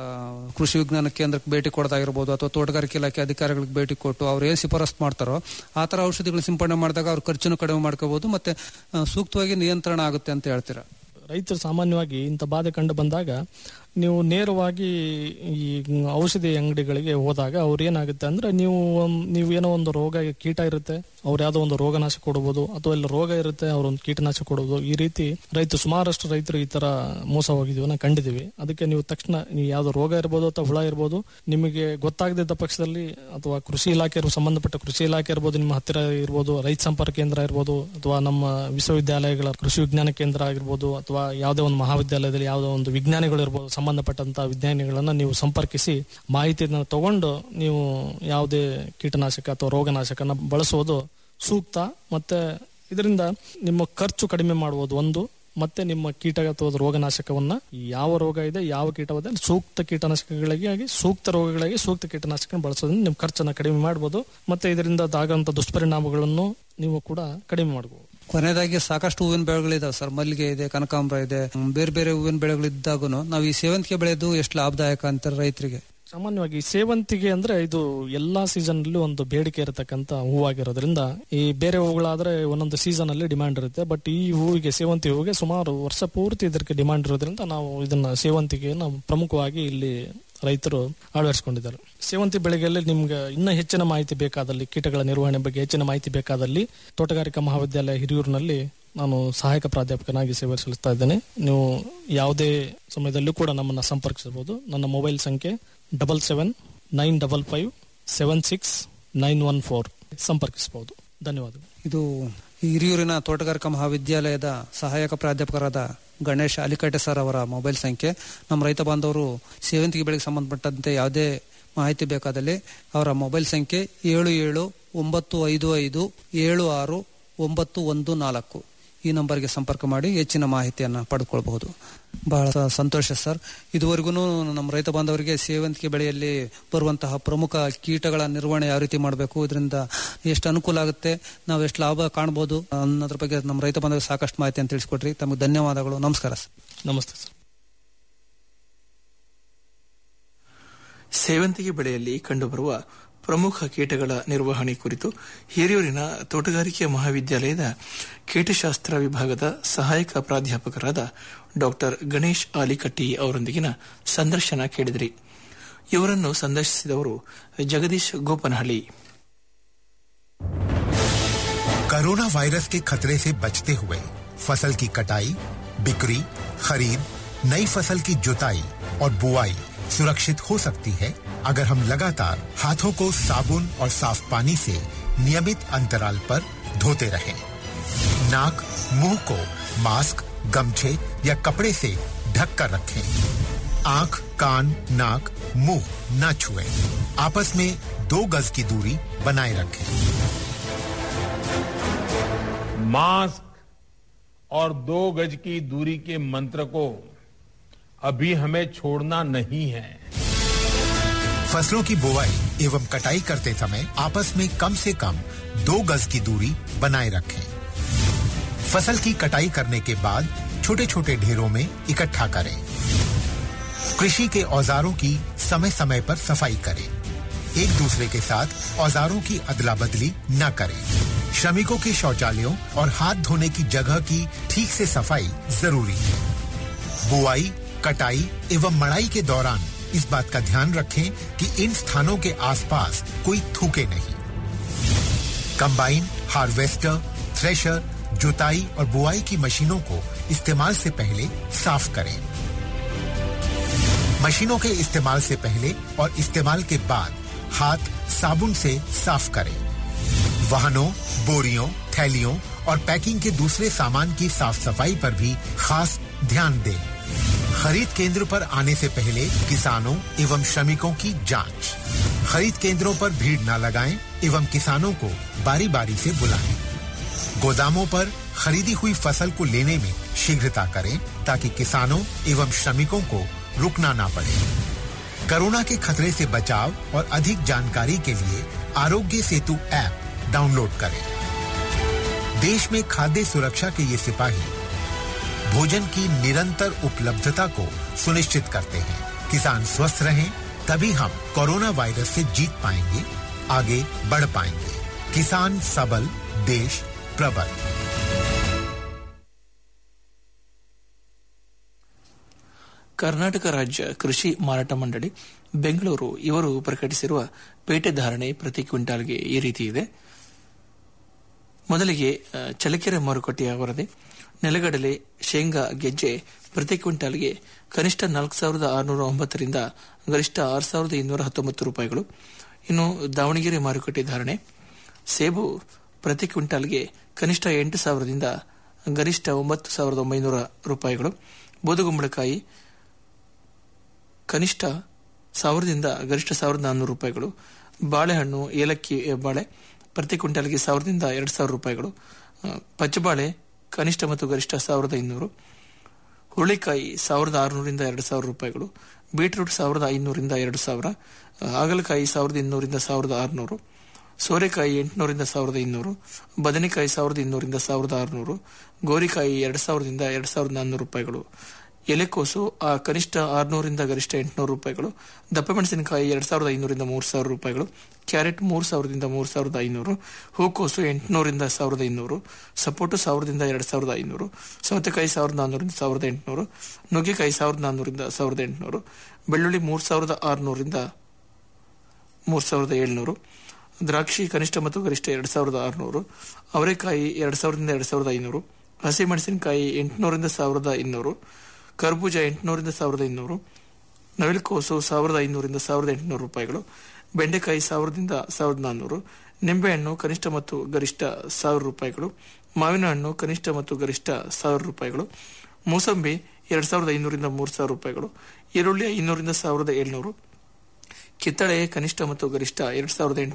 [SPEAKER 18] ಕೃಷಿ ವಿಜ್ಞಾನ ಕೇಂದ್ರಕ್ಕೆ ಭೇಟಿ ಕೊಡೋದಾಗಿರ್ಬೋದು ಅಥವಾ ತೋಟಗಾರಿಕೆ ಇಲಾಖೆ ಅಧಿಕಾರಿಗಳಿಗೆ ಭೇಟಿ ಕೊಟ್ಟು ಅವ್ರು ಏನ್ ಶಿಫಾರಸ್ ಮಾಡ್ತಾರೋ ಆ ತರ ಔಷಧಿಗಳನ್ನ ಸಿಂಪಡಣೆ ಮಾಡಿದಾಗ ಅವ್ರ ಖರ್ಚನ್ನು ಕಡಿಮೆ ಮಾಡ್ಕೋಬಹುದು ಮತ್ತೆ ಆ, ಸೂಕ್ತವಾಗಿ ನಿಯಂತ್ರಣ ಆಗುತ್ತೆ ಅಂತ ಹೇಳ್ತೀರಾ
[SPEAKER 19] ರೈತರು ಸಾಮಾನ್ಯವಾಗಿ ಇಂಥ ಬಾಧೆ ಕಂಡು ಬಂದಾಗ ನೀವು ನೇರವಾಗಿ ಈ ಔಷಧಿ ಅಂಗಡಿಗಳಿಗೆ ಹೋದಾಗ ಅವ್ರು ಏನಾಗುತ್ತೆ ಅಂದ್ರೆ ನೀವು ಒಂದ್- ನೀವು ಏನೋ ಒಂದು ರೋಗ ಕೀಟ ಇರುತ್ತೆ ಅವ್ರು ಯಾವ್ದೋ ಒಂದು ರೋಗನಾಶ ಕೊಡಬಹುದು ಅಥವಾ ಇಲ್ಲಿ ರೋಗ ಇರುತ್ತೆ ಅವ್ರ ಒಂದು ಕೀಟನಾಶ ಕೊಡಬಹುದು ಈ ರೀತಿ ರೈತರು ಸುಮಾರಷ್ಟು ರೈತರು ಈ ತರ ಮೋಸ ಹೋಗಿದೀವಿ ಕಂಡಿದ್ದೀವಿ ಅದಕ್ಕೆ ನೀವು ತಕ್ಷಣ ನೀವು ಯಾವ್ದೋ ರೋಗ ಇರ್ಬೋದು ಅಥವಾ ಹುಳ ಇರ್ಬೋದು ನಿಮಗೆ ಗೊತ್ತಾಗದಿದ್ದ ಪಕ್ಷದಲ್ಲಿ ಅಥವಾ ಕೃಷಿ ಇಲಾಖೆ ಇರ್ಬೋದು, ಸಂಬಂಧಪಟ್ಟ ಕೃಷಿ ಇಲಾಖೆ ಇರ್ಬೋದು ನಿಮ್ಮ ಹತ್ತಿರ ಇರ್ಬೋದು ರೈತ ಸಂಪರ್ಕ ಕೇಂದ್ರ ಇರ್ಬೋದು ಅಥವಾ ನಮ್ಮ ವಿಶ್ವವಿದ್ಯಾಲಯಗಳ ಕೃಷಿ ವಿಜ್ಞಾನ ಕೇಂದ್ರ ಆಗಿರ್ಬೋದು ಅಥವಾ ಯಾವುದೇ ಒಂದು ಮಹಾವಿದ್ಯಾಲಯದಲ್ಲಿ ಯಾವುದೋ ಒಂದು ವಿಜ್ಞಾನಿಗಳು ಇರ್ಬೋದು ಸಂಬಂಧಪಟ್ಟಂತ ವಿಜ್ಞಾನಿಗಳನ್ನ ನೀವು ಸಂಪರ್ಕಿಸಿ ಮಾಹಿತಿಯನ್ನು ತಗೊಂಡು ನೀವು ಯಾವುದೇ ಕೀಟನಾಶಕ ಅಥವಾ ರೋಗನಾಶಕನ ಬಳಸುವುದು ಸೂಕ್ತ ಮತ್ತೆ ಇದರಿಂದ ನಿಮ್ಮ ಖರ್ಚು ಕಡಿಮೆ ಮಾಡುವುದು ಒಂದು ಮತ್ತೆ ನಿಮ್ಮ ಕೀಟ ಅಥವಾ ರೋಗನಾಶಕವನ್ನ ಯಾವ ರೋಗ ಇದೆ ಯಾವ ಕೀಟವಿದೆ ಸೂಕ್ತ ಕೀಟನಾಶಕಗಳಿಗೆ ಆಗಿ ಸೂಕ್ತ ರೋಗಗಳಿಗೆ ಸೂಕ್ತ ಕೀಟನಾಶಕ ಬಳಸೋದ್ರಿಂದ ನಿಮ್ಮ ಖರ್ಚನ್ನ ಕಡಿಮೆ ಮಾಡಬಹುದು ಮತ್ತೆ ಇದರಿಂದ ಆಗುವಂತ ದುಷ್ಪರಿಣಾಮಗಳನ್ನು ನೀವು ಕೂಡ ಕಡಿಮೆ ಮಾಡಬಹುದು
[SPEAKER 18] ಕೊನೆಯದಾಗಿ ಸಾಕಷ್ಟು ಹೂವಿನ ಬೆಳೆಗಳಿದಾವೆ ಸರ್ ಮಲ್ಲಿಗೆ ಇದೆ ಕನಕಾಂಬರ ಇದೆ ಹ್ಮ್, ಬೇರೆ ಬೇರೆ ಹೂವಿನ ಬೆಳೆಗಳಿದ್ದಾಗೂ ನಾವು ಈ ಸೇವಂತಿಗೆ ಬೆಳೆದು ಎಷ್ಟು ಲಾಭದಾಯಕ ಅಂತಾರೆ ರೈತರಿಗೆ
[SPEAKER 19] ಸಾಮಾನ್ಯವಾಗಿ ಸೇವಂತಿಗೆ ಅಂದ್ರೆ ಇದು ಎಲ್ಲಾ ಸೀಸನ್ ಅಲ್ಲೂ ಒಂದು ಬೇಡಿಕೆ ಇರತಕ್ಕಂತ ಹೂವಾಗಿರೋದ್ರಿಂದ ಈ ಬೇರೆ ಹೂಗಳಾದ್ರೆ ಒಂದೊಂದು ಸೀಸನ್ ಅಲ್ಲಿ ಡಿಮ್ಯಾಂಡ್ ಇರುತ್ತೆ ಬಟ್ ಈ ಹೂವಿಗೆ ಸೇವಂತಿ ಹೂವಿಗೆ ಸುಮಾರು ವರ್ಷ ಪೂರ್ತಿ ಇದಕ್ಕೆ ಡಿಮ್ಯಾಂಡ್ ಇರೋದ್ರಿಂದ ನಾವು ಇದನ್ನ ಸೇವಂತಿಗೆಯನ್ನು ಪ್ರಮುಖವಾಗಿ ಇಲ್ಲಿ ರೈತರು ಅಳವಡಿಸಿಕೊಂಡಿದ್ದಾರೆ ಸೇವಂತಿ ಬೆಳೆಗಳಲ್ಲಿ ನಿಮ್ಗೆ ಇನ್ನೂ ಹೆಚ್ಚಿನ ಮಾಹಿತಿ ಬೇಕಾದಲ್ಲಿ ಕೀಟಗಳ ನಿರ್ವಹಣೆ ಬಗ್ಗೆ ಹೆಚ್ಚಿನ ಮಾಹಿತಿ ಬೇಕಾದಲ್ಲಿ ತೋಟಗಾರಿಕಾ ಮಹಾವಿದ್ಯಾಲಯ ಹಿರಿಯೂರಿನಲ್ಲಿ ನಾನು ಸಹಾಯಕ ಪ್ರಾಧ್ಯಾಪಕನಾಗಿ ಸೇವೆ ಸಲ್ಲಿಸ್ತಾ ಇದ್ದೇನೆ ನೀವು ಯಾವುದೇ ಸಮಯದಲ್ಲೂ ಕೂಡ ನಮ್ಮನ್ನು ಸಂಪರ್ಕಿಸಬಹುದು ನನ್ನ ಮೊಬೈಲ್ ಸಂಖ್ಯೆ double seven nine double five seven six nine one four ಸಂಪರ್ಕಿಸಬಹುದು ಧನ್ಯವಾದಗಳು
[SPEAKER 18] ಇದು ಈ ಹಿರಿಯೂರಿನ ತೋಟಗಾರಿಕಾ ಮಹಾವಿದ್ಯಾಲಯದ ಸಹಾಯಕ ಪ್ರಾಧ್ಯಾಪಕರಾದ ಗಣೇಶ್ ಅಲಿಕಟ್ಟೆ ಸರ್ ಅವರ ಮೊಬೈಲ್ ಸಂಖ್ಯೆ ನಮ್ಮ ರೈತ ಬಾಂಧವರು ಸೇವಂತಿಗೆ ಬೆಳೆಗೆ ಸಂಬಂಧಪಟ್ಟಂತೆ ಯಾವುದೇ ಮಾಹಿತಿ ಬೇಕಾದಲ್ಲಿ ಅವರ ಮೊಬೈಲ್ ಸಂಖ್ಯೆ ಏಳು ಏಳು ಒಂಬತ್ತು ಐದು ಐದು ಏಳು ಆರು ಒಂಬತ್ತು ಒಂದು ನಾಲ್ಕು ಈ ನಂಬರ್ಗೆ ಸಂಪರ್ಕ ಮಾಡಿ ಹೆಚ್ಚಿನ ಮಾಹಿತಿಯನ್ನು ಪಡೆದುಕೊಳ್ಬಹುದು ಬಹಳ ಸ- ಸಂತೋಷ ಸರ್ ಇದುವರೆಗೂ ನಮ್ಮ ರೈತ ಬಾಂಧವರಿಗೆ ಸೇವಂತಿಗೆ ಬೆಳೆಯಲ್ಲಿ ಬರುವಂತಹ ಪ್ರಮುಖ ಕೀಟಗಳ ನಿರ್ವಹಣೆ ಯಾವ ರೀತಿ ಮಾಡಬೇಕು ಇದರಿಂದ ಎಷ್ಟು ಅನುಕೂಲ ಆಗುತ್ತೆ ನಾವು ಎಷ್ಟು ಲಾಭ ಕಾಣ್ಬೋದು ಅನ್ನೋದ್ರ ಬಗ್ಗೆ ನಮ್ಮ ರೈತ ಬಾಂಧವರಿಗೆ ಸಾಕಷ್ಟು ಮಾಹಿತಿಯನ್ನು ತಿಳಿಸ್ಕೊಟ್ರಿ ತಮಗೆ ಧನ್ಯವಾದಗಳು ನಮಸ್ಕಾರ ಸರ್
[SPEAKER 19] ನಮಸ್ತೆ ಸರ್
[SPEAKER 10] ಸೇವಂತಿಗೆ ಬೆಳೆಯಲ್ಲಿ ಕಂಡುಬರುವ ಪ್ರಮುಖ ಕೀಟಗಳ ನಿರ್ವಹಣೆ ಕುರಿತು ಹಿರಿಯೂರಿನ ತೋಟಗಾರಿಕೆ ಮಹಾವಿದ್ಯಾಲಯದ ಕೀಟಶಾಸ್ತ್ರ ವಿಭಾಗದ ಸಹಾಯಕ ಪ್ರಾಧ್ಯಾಪಕರಾದ ಡಾಕ್ಟರ್ ಗಣೇಶ್ ಆಲಿಕಟ್ಟಿ ಅವರೊಂದಿಗಿನ ಸಂದರ್ಶನ ಕೇಳಿದಿರಿ ಇವರನ್ನು ಸಂದರ್ಶಿಸಿದವರು ಜಗದೀಶ್ ಗೋಪನಹಳ್ಳಿ
[SPEAKER 20] कोरोना वायरस के खतरे से बचते हुए फसल की कटाई बिक्री खरीद नई फसल की जुताई और बुआई सुरक्षित हो सकती है अगर हम लगातार हाथों को साबुन और साफ पानी से नियमित अंतराल पर धोते रहें। नाक मुंह को मास्क गमछे या कपड़े से ढक कर रखें आंख कान नाक मुंह न छुएं। आपस में दो गज की दूरी बनाए रखें
[SPEAKER 21] मास्क और दो गज की दूरी के मंत्र को अभी हमें छोड़ना नहीं है
[SPEAKER 20] फसलों की बुवाई एवं कटाई करते समय आपस में कम से कम दो गज की दूरी बनाए रखें फसल की कटाई करने के बाद छोटे छोटे ढेरों में इकट्ठा करें कृषि के औजारों की समय समय पर सफाई करें एक दूसरे के साथ औजारों की अदला बदली न करें श्रमिकों के शौचालयों और हाथ धोने की जगह की ठीक से सफाई जरूरी है बुआई कटाई एवं मड़ाई के दौरान इस बात का ध्यान रखें कि इन स्थानों के आसपास कोई थूके नहीं कंबाइन हार्वेस्टर थ्रेशर जुताई और बुआई की मशीनों को इस्तेमाल से पहले साफ करें मशीनों के इस्तेमाल से पहले और इस्तेमाल के बाद हाथ साबुन से साफ करें वाहनों बोरियों थैलियों और पैकिंग के दूसरे सामान की साफ सफाई पर भी खास ध्यान दें खरीद केंद्र पर आने से पहले किसानों एवं श्रमिकों की जांच खरीद केंद्रों पर भीड़ न लगाएं एवं किसानों को बारी बारी से बुलाएं गोदामों पर खरीदी हुई फसल को लेने में शीघ्रता करें ताकि किसानों एवं श्रमिकों को रुकना ना पड़े कोरोना के खतरे से बचाव और अधिक जानकारी के लिए आरोग्य सेतु ऐप डाउनलोड करें देश में खाद्य सुरक्षा के ये सिपाही भोजन की निरंतर उपलब्धता को सुनिश्चित करते हैं किसान स्वस्थ रहें तभी हम कोरोना वायरस से जीत पाएंगे आगे बढ़ पाएंगे किसान सबल देश प्रबल
[SPEAKER 10] ಕರ್ನಾಟಕ ರಾಜ್ಯ ಕೃಷಿ ಮಾರಾಟ ಮಂಡಳಿ ಬೆಂಗಳೂರು ಇವರು ಪ್ರಕಟಿಸಿರುವ ಪೇಟೆ ಧಾರಣೆ ಪ್ರತಿ ಕ್ವಿಂಟಾಲ್ಗೆ ಈ ರೀತಿ ಇದೆ ಮೊದಲಿಗೆ ಆ, ಚಳ್ಳಕೆರೆ ಮಾರುಕಟ್ಟೆಯ ವರದಿ ನೆಲಗಡಲೆ ಶೇಂಗಾ ಗೆಜ್ಜೆ ಪ್ರತಿ ಕ್ವಿಂಟಾಲ್ಗೆ ಕನಿಷ್ಠ ನಾಲ್ಕು ಸಾವಿರದ ಆರುನೂರ ಒಂಬತ್ತರಿಂದ ಗರಿಷ್ಠ ಆರು ಸಾವಿರದ ಇನ್ನೂರ ಹತ್ತೊಂಬತ್ತು ರೂಪಾಯಿಗಳು ಇನ್ನು ದಾವಣಗೆರೆ ಮಾರುಕಟ್ಟೆ ಧಾರಣೆ ಸೇಬು ಪ್ರತಿ ಕ್ವಿಂಟಾಲ್ಗೆ ಕನಿಷ್ಠ ಎಂಟು ಸಾವಿರದಿಂದ ಗರಿಷ್ಠ ಒಂಬತ್ತು ಸಾವಿರದ ಒಂಬೈನೂರ ರೂಪಾಯಿಗಳು ಬೂದುಗುಂಬಳಕಾಯಿ ಕನಿಷ್ಠ ಸಾವಿರದಿಂದ ಗರಿಷ್ಠ ಸಾವಿರದ ನಾನ್ನೂರು ರೂಪಾಯಿಗಳು ಬಾಳೆಹಣ್ಣು ಏಲಕ್ಕಿ ಬಾಳೆ ಪ್ರತಿ ಕ್ವಿಂಟಾಲ್ಗೆ ಸಾವಿರದಿಂದ ಎರಡು ಸಾವಿರ ರೂಪಾಯಿಗಳು ಆ, ಪಚ್ಚಬಾಳೆ ಕನಿಷ್ಠ ಮತ್ತು ಗರಿಷ್ಠ ಸಾವಿರದ ಇನ್ನೂರು ಹುರುಳಿಕಾಯಿ ಸಾವಿರದ ಆರುನೂರಿಂದ ಎರಡು ಸಾವಿರ ರೂಪಾಯಿಗಳು ಬೀಟ್ರೂಟ್ ಸಾವಿರದ ಐನೂರಿಂದ ಎರಡು ಸಾವಿರ ಆ, ಹಾಗಲಕಾಯಿ ಸಾವಿರದ ಇನ್ನೂರಿಂದ ಸಾವಿರದ ಆರುನೂರು ಸೋರೆಕಾಯಿ ಎಂಟುನೂರಿಂದ ಸಾವಿರದ ಇನ್ನೂರು ಬದನೆಕಾಯಿ ಸಾವಿರದ ಇನ್ನೂರಿಂದ ಸಾವಿರದ ಆರುನೂರು ಗೋರಿಕಾಯಿ ಎರಡು ಸಾವಿರದಿಂದ ಎರಡು ಸಾವಿರದ ನಾನ್ನೂರು ರೂಪಾಯಿಗಳು ಎಲೆಕೋಸು ಆ ಕನಿಷ್ಠ ಆರುನೂರಿಂದ ಗರಿಷ್ಠ ಎಂಟುನೂರು ರೂಪಾಯಿಗಳು ದಪ್ಪ ಮೆಣಸಿನಕಾಯಿ ಎರಡ್ ಸಾವಿರದ ಐನೂರಿಂದ ಮೂರು ಸಾವಿರ ರೂಪಾಯಿಗಳು ಕ್ಯಾರೆಟ್ ಮೂರು ಸಾವಿರದಿಂದ ಮೂರು ಸಾವಿರದ ಐನೂರು ಹೂಕೋಸು ಎಂಟುನೂರಿಂದ ಸಾವಿರದ ಇನ್ನೂರು ಸಪೋಟು ಸಾವಿರದಿಂದ ಎರಡು ಸಾವಿರದ ಐನೂರು ಸೌತೆಕಾಯಿ ಸಾವಿರದ ನಾನ್ನೂರಿಂದ ಸಾವಿರದ ಎಂಟುನೂರು ನುಗ್ಗೆಕಾಯಿ ಸಾವಿರದ ನಾನ್ನೂರಿಂದ ಸಾವಿರದ ಎಂಟುನೂರು ಬೆಳ್ಳುಳ್ಳಿ ಮೂರು ಸಾವಿರದ ಆರುನೂರಿಂದ ಮೂರು ಸಾವಿರದ ಏಳ್ನೂರು ದ್ರಾಕ್ಷಿ ಕನಿಷ್ಠ ಮತ್ತು ಗರಿಷ್ಠ ಎರಡು ಸಾವಿರದ ಆರುನೂರು ಅವರೆಕಾಯಿ ಎರಡು ಸಾವಿರದಿಂದ ಎರಡು ಸಾವಿರದ ಐನೂರು ಹಸಿಮೆಣಸಿನಕಾಯಿ ಎಂಟುನೂರಿಂದ ಸಾವಿರದ ಇನ್ನೂರು ಕರ್ಬೂಜ ಎಂಟುನೂರಿಂದ ಸಾವಿರದ ಇನ್ನೂರು ನವಿಲುಕೋಸು ಸಾವಿರದ ಐನೂರಿಂದ ಸಾವಿರದ ಎಂಟುನೂರು ರೂಪಾಯಿಗಳು ಬೆಂಡೆಕಾಯಿ ಸಾವಿರದಿಂದ ಸಾವಿರದ ನಾನ್ನೂರು ನಿಂಬೆಹಣ್ಣು ಕನಿಷ್ಠ ಮತ್ತು ಗರಿಷ್ಠ ಸಾವಿರ ರೂಪಾಯಿಗಳು ಮಾವಿನ ಹಣ್ಣು ಕನಿಷ್ಠ ಮತ್ತು ಗರಿಷ್ಠ ಸಾವಿರ ರೂಪಾಯಿಗಳು ಮೂಸಂಬಿ ಎರಡು ಸಾವಿರದ ಐನೂರಿಂದ ಮೂರು ಸಾವಿರ ರೂಪಾಯಿಗಳು ಈರುಳ್ಳಿ ಐನೂರಿಂದ ಸಾವಿರದ ಏಳ್ನೂರು ಕಿತ್ತಳೆ ಕನಿಷ್ಠ ಮತ್ತು ಗರಿಷ್ಠ ಎರಡು ಸಾವಿರದ